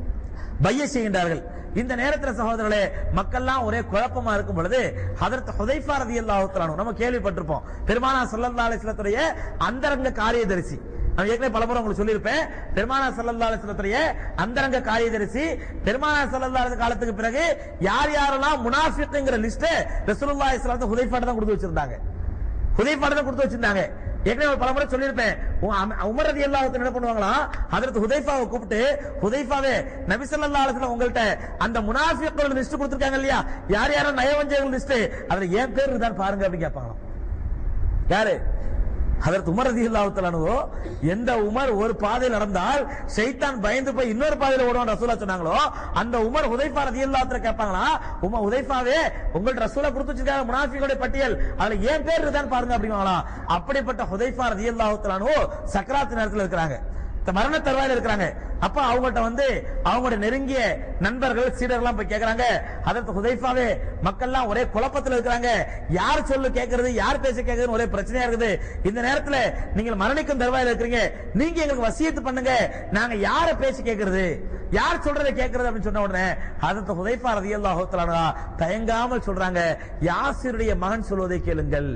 பைய செய்கின்றார்கள் இந்த நேரத்தில் சகோதரர்களே மக்கள்லாம் ஒரே குழப்பமா இருக்கும் பொழுது அதற்கு ஹுதைஃபா ரதியல்லாஹு தஆலா நம்ம கேள்விப்பட்டிருப்போம் பெருமானா ஸல்லல்லாஹு அலைஹி வஸல்லத்துடைய அந்தரங்க காரியதரிசி நான் ஏற்கனவே பலமுறை உங்களுக்கு சொல்லியிருப்பேன் பெருமானா ஸல்லல்லாஹு அலைஹி வஸல்லத்துடைய அந்தரங்க காரியதரிசி பெருமானா ஸல்லல்லாஹு அலைஹி காலத்துக்கு பிறகு யார் யாரெல்லாம் முனாஃபிக்ங்கிற லிஸ்ட் ரசூலுல்லாஹி ஸல்லல்லாஹு அலைஹி ஹுதைஃபா தான் கொடுத்து வச்சிருந்தாங்க ஹுதைஃபா தான் கொடுத்து வச்சிருந்தாங்க ஏற்கனவே பல முறை சொல்லியிருப்பேன் உ- அம- உமர் ரதி என்ன பண்ணுவாங்களா அதற்கு ஹுதைஃபாவை கூப்பிட்டு ஹுதைஃபாவே நபி ஸல்லல்லாஹு அலைஹி வஸல்லம் உங்கள்ட்ட அந்த முனாஃபிக்களோட லிஸ்ட் கொடுத்திருக்காங்க இல்லையா யார் யாரும் நயவஞ்சகர்கள் லிஸ்ட் அதுல ஏன் பேர் இருக்குதான்னு பாருங்க அப்படின்னு கேட்பாங்களாம் யாரு அதற்கு உமர் ரதி அல்லாஹுத்தலானுவோ எந்த உமர் ஒரு பாதையில் நடந்தால் ஷைத்தான் பயந்து போய் இன்னொரு பாதையில ஓடுவான் ரசூலா சொன்னாங்களோ அந்த உமர் உதைஃபா ரதி அல்லாஹத்துல கேட்பாங்களா உமர் உதைஃபாவே உங்கள்ட்ட ரசூலா கொடுத்து வச்சிருக்காங்க முனாஃபிகளுடைய பட்டியல் அதுல ஏன் பேர் இருக்குதான்னு பாருங்க அப்படிங்களா அப்படிப்பட்ட ஹுதைஃபா ரதி அல்லாஹுத்தலானுவோ சக்கராத்து நேரத்தில் இருக்கிறாங்க இந்த மரண தருவாயில இருக்கிறாங்க அப்ப அவங்கள்ட்ட வந்து அவங்களோட நெருங்கிய நண்பர்கள் சீடர்கள்லாம் போய் கேக்குறாங்க அதற்கு ஹுதைஃபாவே மக்கள்லாம் ஒரே குழப்பத்துல இருக்கிறாங்க யார் சொல்லு கேக்குறது யார் பேச கேக்குறதுன்னு ஒரே பிரச்சனையா இருக்குது இந்த நேரத்துல நீங்கள் மரணிக்கும் தருவாயில இருக்கிறீங்க நீங்க எங்களுக்கு வசியத்து பண்ணுங்க நாங்க யார பேசி கேக்குறது யார் சொல்றதை கேக்குறது அப்படின்னு சொன்ன உடனே அதற்கு ஹுதைஃபா ரதியல்லாஹு தஆலா தயங்காமல் சொல்றாங்க யாசிருடைய மகன் சொல்வதை கேளுங்கள்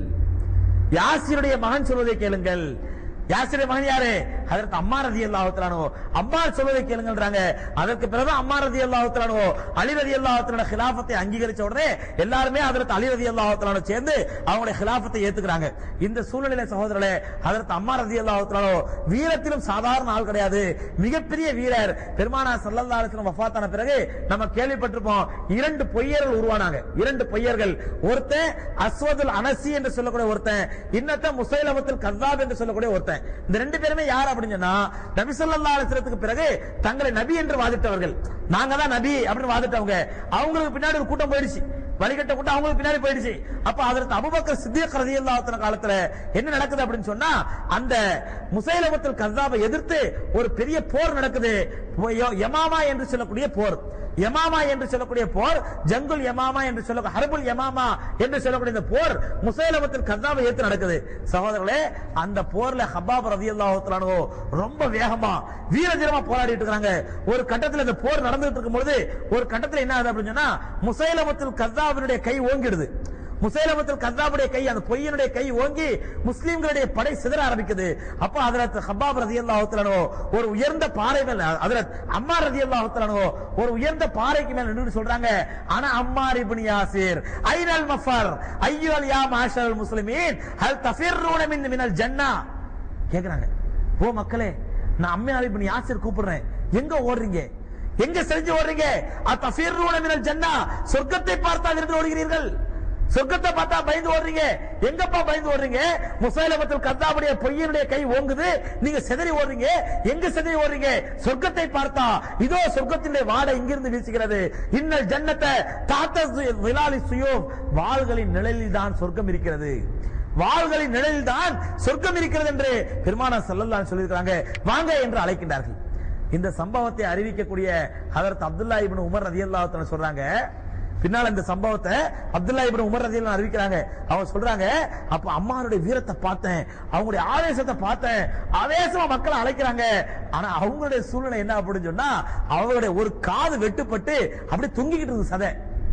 யாசிருடைய மகன் சொல்வதை கேளுங்கள் யாசிருடைய மகன் யாரு அதற்கு அம்மா ரதி அல்லாஹுத்தலானோ அம்மா சொல்வதை கேளுங்கன்றாங்க அதற்கு பிறகு அம்மா ரதி அல்லாஹுத்தலானோ அலி ரதி அல்லாஹுத்தலான கிலாபத்தை அங்கீகரிச்ச உடனே எல்லாருமே அதற்கு அலி ரதி அல்லாஹுத்தலானோ சேர்ந்து அவங்களுடைய கிலாபத்தை ஏத்துக்கிறாங்க இந்த சூழ்நிலை சகோதரர்களே அதற்கு அம்மா ரதி அல்லாஹுத்தலானோ வீரத்திலும் சாதாரண ஆள் கிடையாது மிகப்பெரிய வீரர் பெருமானா சல்லல்லா அலிஸ்லாம் வஃபாத்தான பிறகு நம்ம கேள்விப்பட்டிருப்போம் இரண்டு பொய்யர்கள் உருவானாங்க இரண்டு பொய்யர்கள் ஒருத்தன் அஸ்வதுல் அனசி என்று சொல்லக்கூடிய ஒருத்தன் இன்னத்த முசைலமத்தில் கத்தாப் என்று சொல்லக்கூடிய ஒருத்தன் இந்த ரெண்டு பேருமே யார் அப்படின்னு சொன்னா நபி ஸல்லல்லாஹு அலைஹி வஸல்லத்துக்கு பிறகு தங்களை நபி என்று வாதிட்டவர்கள் நாங்க தான் நபி அப்படின்னு வாதிட்டவங்க அவங்களுக்கு பின்னாடி ஒரு கூட்டம் போயிடுச்சு வழிகட்ட கூட்டம் அவங்களுக்கு பின்னாடி போயிடுச்சு அப்ப அதற்கு அபுபக்கர் சித்திக் ரலியல்லாஹு அன்ஹு காலத்துல என்ன நடக்குது அப்படின்னு சொன்னா அந்த முசைலமத்தில் கத்தாபை எதிர்த்து ஒரு பெரிய போர் நடக்குது ய- யமாமா என்று சொல்லக்கூடிய போர் யமாமா என்று சொல்லக்கூடிய போர் ஜங்குல் யமாமா என்று சொல்ல ஹர்புல் யமாமா என்று சொல்லக்கூடிய இந்த போர் முசைலமத்தில் கத்தாபை ஏத்து நடக்குது சகோதரர்களே அந்த போர்ல ஹப்பாப் ரதியல்லாஹு தஆலா ரொம்ப வேகமா வீரதீரமா போராடிட்டு இருக்காங்க ஒரு கட்டத்துல இந்த போர் நடந்துட்டு இருக்கும்போது ஒரு கட்டத்துல என்ன ஆகுது அப்படின்னு சொன்னா முசைலமத்தில் கத்தாபினுடைய கை ஓங்கிடுது முசைலமத்தில் கத்தாபுடைய கை அந்த பொய்யனுடைய கை ஓங்கி முஸ்லிம்களுடைய படை சிதற ஆரம்பிக்குது அப்ப ஹஜரத் ஹப்பாப் ரதியல்லாஹு தஆலா ஒரு உயர்ந்த பாறை மேல ஹஜரத் அம்மா ரதியல்லாஹு தஆலா ஒரு உயர்ந்த பாறைக்கு மேல நின்று சொல்றாங்க ஆனா அம்மார் இப்னு யாசிர் ஐனல் மஃபர் ஐயுல் யா மாஷல் முஸ்லிமீன் ஹல் தஃபிர்ரூன மின் மினல் ஜன்னா கேக்குறாங்க ஓ மக்களே நான் அம்மையார் இப்னு யாசிர் கூப்பிடுறேன் எங்க ஓடுறீங்க எங்க செஞ்சு ஓடுறீங்க அத்தஃபிர்ரூன மினல் ஜன்னா சொர்க்கத்தை பார்த்தா விருந்து ஓடுகிறீர்கள் சொர்க்கத்தை பார்த்தா பயந்து ஓடுறீங்க எங்கப்பா பயந்து ஓடுறீங்க முசைலமத்தில் கத்தாவுடைய பொய்யனுடைய கை ஓங்குது நீங்க செதறி ஓடுறீங்க எங்க செதறி ஓடுறீங்க சொர்க்கத்தை பார்த்தா இதோ சொர்க்கத்தினுடைய வாடை இங்கிருந்து வீசுகிறது இன்னல் ஜன்னத்தை தாத்த விலாலி சுயோ வாள்களின் நிழலில் தான் சொர்க்கம் இருக்கிறது வாள்களின் நிழலில் தான் சொர்க்கம் இருக்கிறது என்று பெருமானா சல்லல்லாஹு சொல்லியிருக்கிறாங்க வாங்க என்று அழைக்கின்றார்கள் இந்த சம்பவத்தை அறிவிக்கக்கூடிய ஹதரத் அப்துல்லா இப்னு உமர் ரதியல்லாஹு தஆலா சொல்றாங்க பின்னால இந்த சம்பவத்தை அப்துல்லா இப்னு உமர் ரதியல்லாஹு அறிவிக்கிறாங்க அவங்க சொல்றாங்க அப்ப அம்மாவுடைய வீரத்தை பார்த்தேன் அவங்களுடைய ஆவேசத்தை பார்த்தேன் ஆவேசமா மக்களை அழைக்கிறாங்க ஆனா அவங்களுடைய சூழ்நிலை என்ன அப்படின்னு சொன்னா அவங்களுடைய ஒரு காது வெட்டுப்பட்டு அப்படியே தொங்கிக்கிட்டு இருக்கு சதை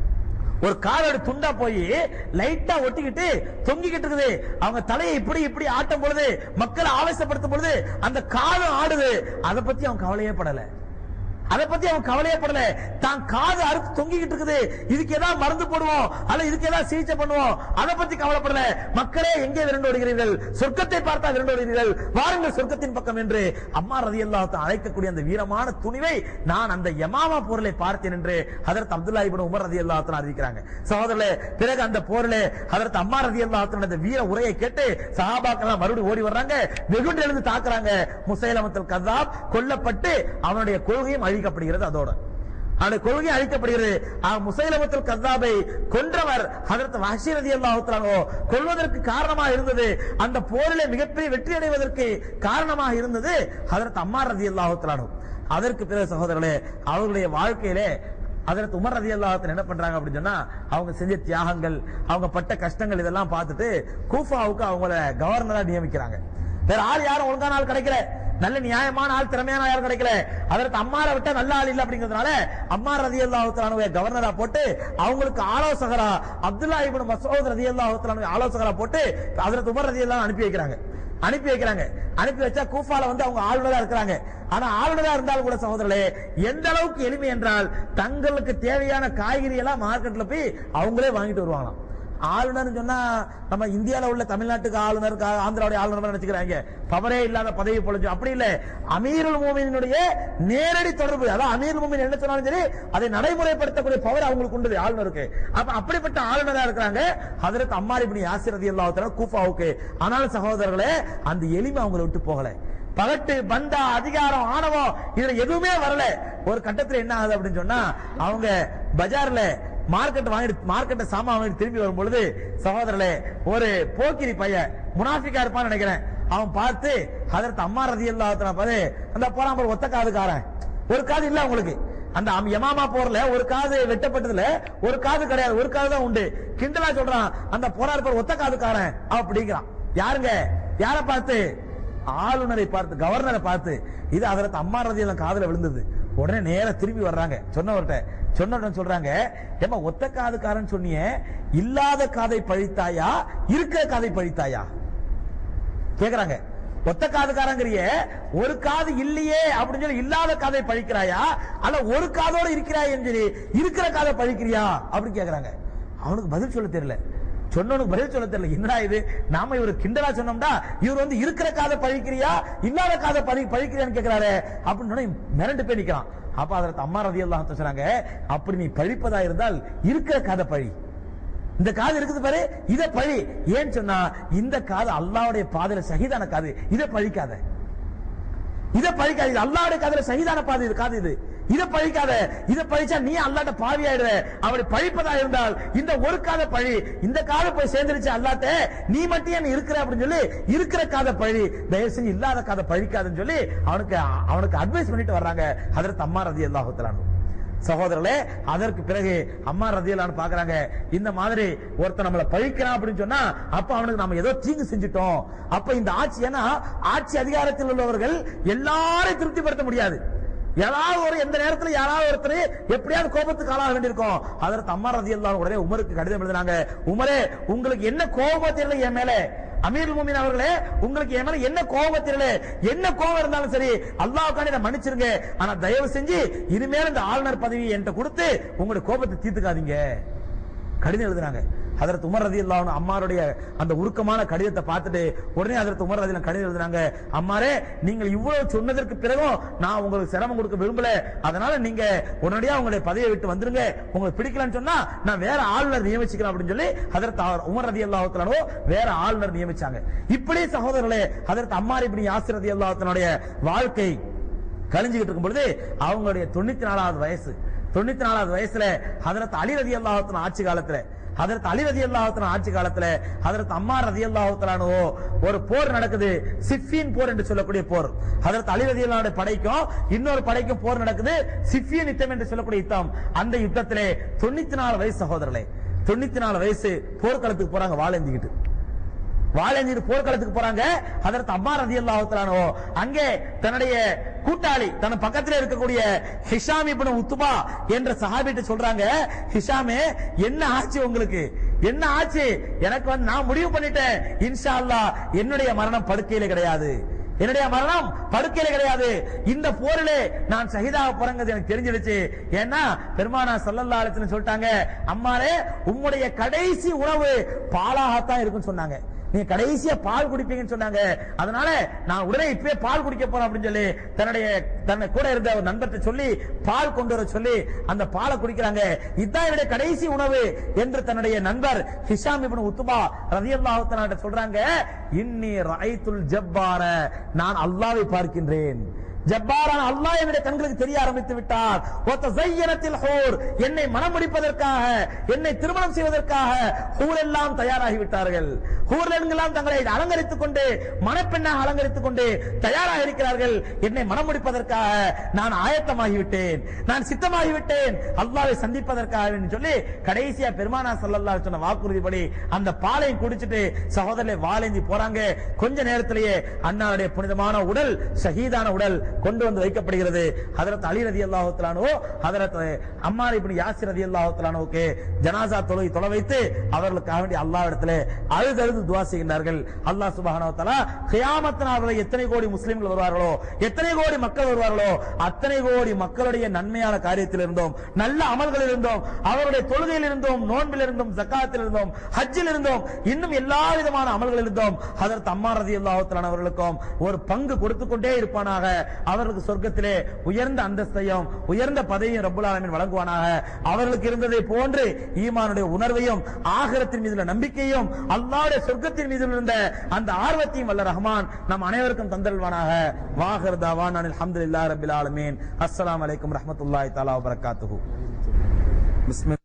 ஒரு காலோட துண்டா போய் லைட்டா ஒட்டிக்கிட்டு தொங்கிக்கிட்டு இருக்குது அவங்க தலையை இப்படி இப்படி ஆட்டும் பொழுது மக்களை ஆவேசப்படுத்தும் பொழுது அந்த காலம் ஆடுது அதை பத்தி அவன் கவலையே படல அதை பத்தி அவன் கவலையே படல தான் காது அறுத்து தொங்கிக்கிட்டு இருக்குது இதுக்கு ஏதாவது மருந்து போடுவோம் அல்ல இதுக்கு ஏதாவது சிகிச்சை பண்ணுவோம் அதை பத்தி கவலைப்படல மக்களே எங்கே விரண்டு ஓடுகிறீர்கள் சொர்க்கத்தை பார்த்தா விரண்டு ஓடுகிறீர்கள் வாருங்கள் சொர்க்கத்தின் பக்கம் என்று அம்மா ரதி அழைக்கக்கூடிய அந்த வீரமான துணிவை நான் அந்த யமாமா போரிலே பார்த்தேன் என்று ஹதரத் அப்துல்லா இப்னு உமர் ரதி அல்லாஹ் அறிவிக்கிறாங்க சகோதரர்களே பிறகு அந்த போரிலே ஹதரத் அம்மா ரதி அல்லாஹ் அந்த வீர உரையை கேட்டு சஹாபாக்கள் மறுபடியும் ஓடி வர்றாங்க வெகுண்டு எழுந்து தாக்குறாங்க முசைலமத்தில் கதாப் கொல்லப்பட்டு அவனுடைய கொள்கையும் அழிக்கப்படுகிறது அதோட அந்த கொள்கை அழிக்கப்படுகிறது முசைலமத்துல் கத்தாபை கொன்றவர் ஹதரத் வஹஷி ரலியல்லாஹு தஆலா கொல்வதற்கு காரணமாக இருந்தது அந்த போரிலே மிகப்பெரிய வெற்றி அடைவதற்கு காரணமாக இருந்தது ஹதரத் அம்மார் ரலியல்லாஹு தஆலா அதற்கு பிறகு சகோதரர்களே அவர்களுடைய வாழ்க்கையிலே அதற்கு உமர் ரதி என்ன பண்றாங்க அப்படின்னு சொன்னா அவங்க செஞ்ச தியாகங்கள் அவங்க பட்ட கஷ்டங்கள் இதெல்லாம் பார்த்துட்டு கூஃபாவுக்கு அவங்கள கவர்னரா நியமிக்கிறாங்க வேற ஆள் யாரும் ஒழுங்கான ஆள் கிடைக்கல நல்ல நியாயமான ஆள் திறமையான யாரும் கிடைக்கல அதற்கு அம்மாரை விட்டா நல்ல ஆள் இல்ல அப்படிங்கிறதுனால அம்மா ரதி அல்லாஹுத்தலானுவை கவர்னரா போட்டு அவங்களுக்கு ஆலோசகரா அப்துல்லா இப்னு மசூத் ரதி அல்லாஹுத்தலானுவை ஆலோசகரா போட்டு அதற்கு உமர் ரதி அனுப்பி வைக்கிறாங்க அனுப்பி வைக்கிறாங்க அனுப்பி வச்சா கூஃபால வந்து அவங்க ஆளுநரா இருக்கிறாங்க ஆனா ஆளுநரா இருந்தாலும் கூட சகோதரர்களே எந்த அளவுக்கு எளிமை என்றால் தங்களுக்கு தேவையான காய்கறி எல்லாம் மார்க்கெட்ல போய் அவங்களே வாங்கிட்டு வருவாங்களாம் ஆளுநர் சொன்னா நம்ம இந்தியால உள்ள தமிழ்நாட்டுக்கு ஆளுநர் கா- ஆந்திராவுடைய ஆளுநர் நினைச்சுக்கிறாங்க பவரே இல்லாத பதவி பொழிஞ்சு அப்படி இல்ல அமீருல் மூமினுடைய நேரடி தொடர்பு அதான் அமீருல் மூமின் என்ன சொன்னாலும் சரி அதை நடைமுறைப்படுத்தக்கூடிய பவர் அவங்களுக்கு உண்டு ஆளுநருக்கு அப்ப அப்படிப்பட்ட ஆளுநரா இருக்கிறாங்க ஹதரத் அம்மார் இப்னு யாசிர் ரலியல்லாஹு தஆலா கூஃபாவுக்கு ஆனாலும் சகோதரர்களே அந்த எளிமை அவங்களை விட்டு போகல பகட்டு பந்தா அதிகாரம் ஆணவம் இதுல எதுவுமே வரல ஒரு கட்டத்துல என்ன ஆகுது அப்படின்னு சொன்னா அவங்க பஜார்ல மார்க்கெட் வாங்கிட்டு மார்க்கெட்டை சாமான் வாங்கிட்டு திரும்பி வரும் பொழுது சகோதரர்களே ஒரு போக்கிரி பையன் முனாஃபிக்கா இருப்பான்னு நினைக்கிறேன் அவன் பார்த்து அதற்கு அம்மா ரதி பாரு அந்த போறான் பாரு ஒத்த காதுக்காரன் ஒரு காது இல்ல உங்களுக்கு அந்த அம்- யமாமா போர்ல ஒரு காது வெட்டப்பட்டதுல ஒரு காது கிடையாது ஒரு காது தான் உண்டு கிண்டலா சொல்றான் அந்த போராடு பேர் ஒத்த காதுக்காரன் அப்படிங்கிறான் யாருங்க யார பார்த்து ஆளுநரை பார்த்து கவர்னரை பார்த்து இது அதற்கு அம்மா ரதியெல்லாம் காதுல விழுந்தது உடனே நேரா திரும்பி வர்றாங்க சொன்னவர்கிட்ட சொன்னவர்கிட்ட சொல்றாங்க ஏமா ஒத்த காதுக்காரன் சொன்னியே இல்லாத காதை பழித்தாயா இருக்கிற காதை பழித்தாயா கேக்குறாங்க ஒத்த காதுக்காரங்கிறிய ஒரு காது இல்லையே அப்படின்னு சொல்லி இல்லாத காதை பழிக்கிறாயா அல்ல ஒரு காதோட இருக்கிறாய் சொல்லி இருக்கிற காதை பழிக்கிறியா அப்படின்னு கேக்குறாங்க அவனுக்கு பதில் சொல்ல தெரியல சொன்னவனுக்கு பதில் சொல்ல தெரியல என்னடா இது நாம இவர் கிண்டலா சொன்னோம்டா இவர் வந்து இருக்கிற காதை பழிக்கிறியா இல்லாத காதை பழி பழிக்கிறியான்னு கேக்குறாரு அப்படின்னு சொன்னா மிரண்டு போய் நிக்கிறான் அப்ப அதற்கு அம்மா ரதி எல்லாம் சொல்றாங்க அப்படி நீ பழிப்பதா இருந்தால் இருக்கிற காதை பழி இந்த காது இருக்குது பாரு இத பழி ஏன் சொன்னா இந்த காது அல்லாஹ்வுடைய பாதையில சகிதான காது இத பழிக்காத இத பழிக்காத இது அல்லாஹ்வுடைய காதுல சகிதான பாதை இது காது இது இத பழிக்காத இத பழிச்சா நீ அல்லாட்ட பாவி ஆயிடுவ அப்படி பழிப்பதா இருந்தால் இந்த ஒரு காத பழி இந்த காதை போய் சேர்ந்துருச்சு அல்லாட்ட நீ மட்டும் ஏன் இருக்கிற அப்படின்னு சொல்லி இருக்கிற காதை பழி தயவு செஞ்சு இல்லாத காதை பழிக்காதுன்னு சொல்லி அவனுக்கு அவனுக்கு அட்வைஸ் பண்ணிட்டு வர்றாங்க அதற்கு அம்மா ரதி அல்லாஹுத்தலானு சகோதரர்களே அதற்கு பிறகு அம்மா ரதியலான்னு பாக்குறாங்க இந்த மாதிரி ஒருத்தன் நம்மளை பழிக்கிறான் அப்படின்னு சொன்னா அப்ப அவனுக்கு நம்ம ஏதோ தீங்கு செஞ்சுட்டோம் அப்ப இந்த ஆட்சி ஏன்னா ஆட்சி அதிகாரத்தில் உள்ளவர்கள் எல்லாரையும் திருப்திப்படுத்த முடியாது ஏதாவது ஒரு எந்த நேரத்துல யாராவது ஒருத்தர் எப்படியாவது கோபத்துக்கு ஆளாக வேண்டியிருக்கும் அதற்கு அம்மா ரதி உடனே உமருக்கு கடிதம் எழுதினாங்க உமரே உங்களுக்கு என்ன கோபம் தெரியல என் மேல அமீர் முமின் அவர்களே உங்களுக்கு என் மேல என்ன கோபம் தெரியல என்ன கோபம் இருந்தாலும் சரி அல்லாஹ்வுக்காண்டி என்ன மன்னிச்சிருங்க ஆனா தயவு செஞ்சு இனிமேல் இந்த ஆளுநர் பதவி என்கிட்ட கொடுத்து உங்களுடைய கோபத்தை தீர்த்துக்காதீங்க கடிதம் எழுதுறாங்க அதற்கு உமர் ரதி அம்மாருடைய அந்த உருக்கமான கடிதத்தை பார்த்துட்டு உடனே அதற்கு உமர் ரதி கடிதம் எழுதுறாங்க அம்மாரே நீங்கள் இவ்வளவு சொன்னதற்கு பிறகும் நான் உங்களுக்கு சிரமம் கொடுக்க விரும்பல அதனால நீங்க உடனடியா உங்களுடைய பதவியை விட்டு வந்துருங்க உங்களுக்கு பிடிக்கலன்னு சொன்னா நான் வேற ஆளுநர் நியமிச்சுக்கிறேன் அப்படின்னு சொல்லி அதற்கு உமர் ரதி அல்லாஹத்தனோ வேற ஆளுநர் நியமிச்சாங்க இப்படி சகோதரர்களே அதற்கு அம்மார் இப்படி யாசிர் ரதி அல்லாஹத்தனுடைய வாழ்க்கை கழிஞ்சுக்கிட்டு இருக்கும் பொழுது அவங்களுடைய தொண்ணூத்தி நாலாவது வயசு தொண்ணூத்தி நாலாவது வயசுல ஹதரத் அலி ரதி அல்லாஹத்தின் ஆட்சி காலத்துல ஹதரத் அலி ரதி அல்லாஹத்தின் ஆட்சி காலத்துல ஹதரத் அம்மா ரதி அல்லாஹத்தலானோ ஒரு போர் நடக்குது சிஃபியன் போர் என்று சொல்லக்கூடிய போர் ஹதரத் அலி ரதி அல்லாஹ்வுடைய படைக்கும் இன்னொரு படைக்கும் போர் நடக்குது சிஃபியன் யுத்தம் என்று சொல்லக்கூடிய யுத்தம் அந்த யுத்தத்திலே தொண்ணூத்தி நாலு வயசு சகோதரர்களே தொண்ணூத்தி நாலு வயசு போர்க்களத்துக்கு போறாங்க வாழேந்திக்கிட்டு வாழஞ்சீர் போர்க்களத்துக்கு போறாங்க அதற்கு அம்மா ரதி அல்லாஹுத்தலானோ அங்கே தன்னுடைய கூட்டாளி தன் பக்கத்துல இருக்கக்கூடிய ஹிஷாம் இப்னு உத்துபா என்ற சஹாபிட்ட சொல்றாங்க ஹிஷாமே என்ன ஆச்சு உங்களுக்கு என்ன ஆச்சு எனக்கு வந்து நான் முடிவு பண்ணிட்டேன் இன்ஷா அல்லாஹ் என்னுடைய மரணம் படுக்கையில கிடையாது என்னுடைய மரணம் படுக்கையில கிடையாது இந்த போரிலே நான் ஷஹீதாக போறேங்கிறது எனக்கு தெரிஞ்சிடுச்சு ஏன்னா பெருமானா சல்லல்லா அலிஸ்லம் சொல்லிட்டாங்க அம்மாரே உம்முடைய கடைசி உணவு பாலாகத்தான் இருக்குன்னு சொன்னாங்க நீங்க கடைசியா பால் குடிப்பீங்கன்னு சொன்னாங்க அதனால நான் உடனே இப்பவே பால் குடிக்க போறேன் அப்படின்னு சொல்லி தன்னுடைய தன்னை கூட இருந்த ஒரு நண்பர்கிட்ட சொல்லி பால் கொண்டு வர சொல்லி அந்த பாலை குடிக்கிறாங்க இதுதான் என்னுடைய கடைசி உணவு என்று தன்னுடைய நண்பர் ஹிஷாம் இப்னு உத்துபா ரலியல்லாஹு தஆலா சொல்றாங்க இன்னி ரஐத்துல் ஜப்பார நான் அல்லாஹ்வை பார்க்கின்றேன் ஜப்பாரான அல்லாஹ் என்னுடைய கண்களுக்கு தெரிய ஆரம்பித்து விட்டார் ஒத்த ஜையனத்தில் ஹூர் என்னை மனம் முடிப்பதற்காக என்னை திருமணம் செய்வதற்காக ஹூர் எல்லாம் தயாராகி விட்டார்கள் ஹூர் எல்லாம் தங்களை அலங்கரித்துக் கொண்டு மணப்பெண்ணாக அலங்கரித்துக் கொண்டு தயாராக இருக்கிறார்கள் என்னை மனம் முடிப்பதற்காக நான் ஆயத்தமாகி விட்டேன் நான் சித்தமாகி விட்டேன் அல்லாவை சந்திப்பதற்காக என்று சொல்லி கடைசியா பெருமானா ஸல்லல்லாஹு அலைஹி சொன்ன வாக்குறுதிப்படி அந்த பாலையும் குடிச்சிட்டு சகோதரரை வாழேந்தி போறாங்க கொஞ்ச நேரத்திலேயே அண்ணாவுடைய புனிதமான உடல் ஷஹீதான உடல் கொண்டு வந்து வைக்கப்படுகிறது ஹதரத் அலி ரதி அல்லாஹுத்தலானோ ஹதரத் அம்மார் இப்படி யாசிர் ரதி அல்லாஹுத்தலானோக்கு ஜனாசா தொழுகை தொலை வைத்து அவர்களுக்காக வேண்டிய அல்லாஹ் இடத்துல அழுதழுது துவா செய்கின்றார்கள் அல்லாஹ் சுபஹானஹு வ தஆலா கியாமத் நாள் வரை எத்தனை கோடி முஸ்லிம்கள் வருவார்களோ எத்தனை கோடி மக்கள் வருவார்களோ அத்தனை கோடி மக்களுடைய நன்மையான காரியத்தில் இருந்தோம் நல்ல அமல்களில் இருந்தோம் அவருடைய தொழுகையில் இருந்தோம் நோன்பில் இருந்தோம் ஜக்காத்தில் இருந்தோம் ஹஜ்ஜில் இருந்தோம் இன்னும் எல்லா விதமான அமல்களில் இருந்தோம் ஹதரத் அம்மா ரதி அல்லாஹுத்தலான் அவர்களுக்கும் ஒரு பங்கு கொடுத்து கொண்டே இருப்பானாக அவர்களுக்கு சொர்க்கத்திலே உயர்ந்த அந்தஸ்தையும் உயர்ந்த பதவியும் ரப்புல் ஆலமீன் வழங்குவானாக அவர்களுக்கு இருந்ததை போன்று ஈமானுடைய உணர்வையும் ஆகிரத்தின் மீதுள்ள நம்பிக்கையும் அல்லாஹ்வுடைய சொர்க்கத்தின் மீது இருந்த அந்த ஆர்வத்தையும் வல்ல ரஹ்மான் நம் அனைவருக்கும் தந்தல்வானாக வாகர் தாவான் அல்ஹம்துலில்லாஹி ரப்பில் ஆலமீன் அஸ்ஸலாமு அலைக்கும் ரஹ்மத்துல்லாஹி தஆலா வபரகாத்துஹு பிஸ்மி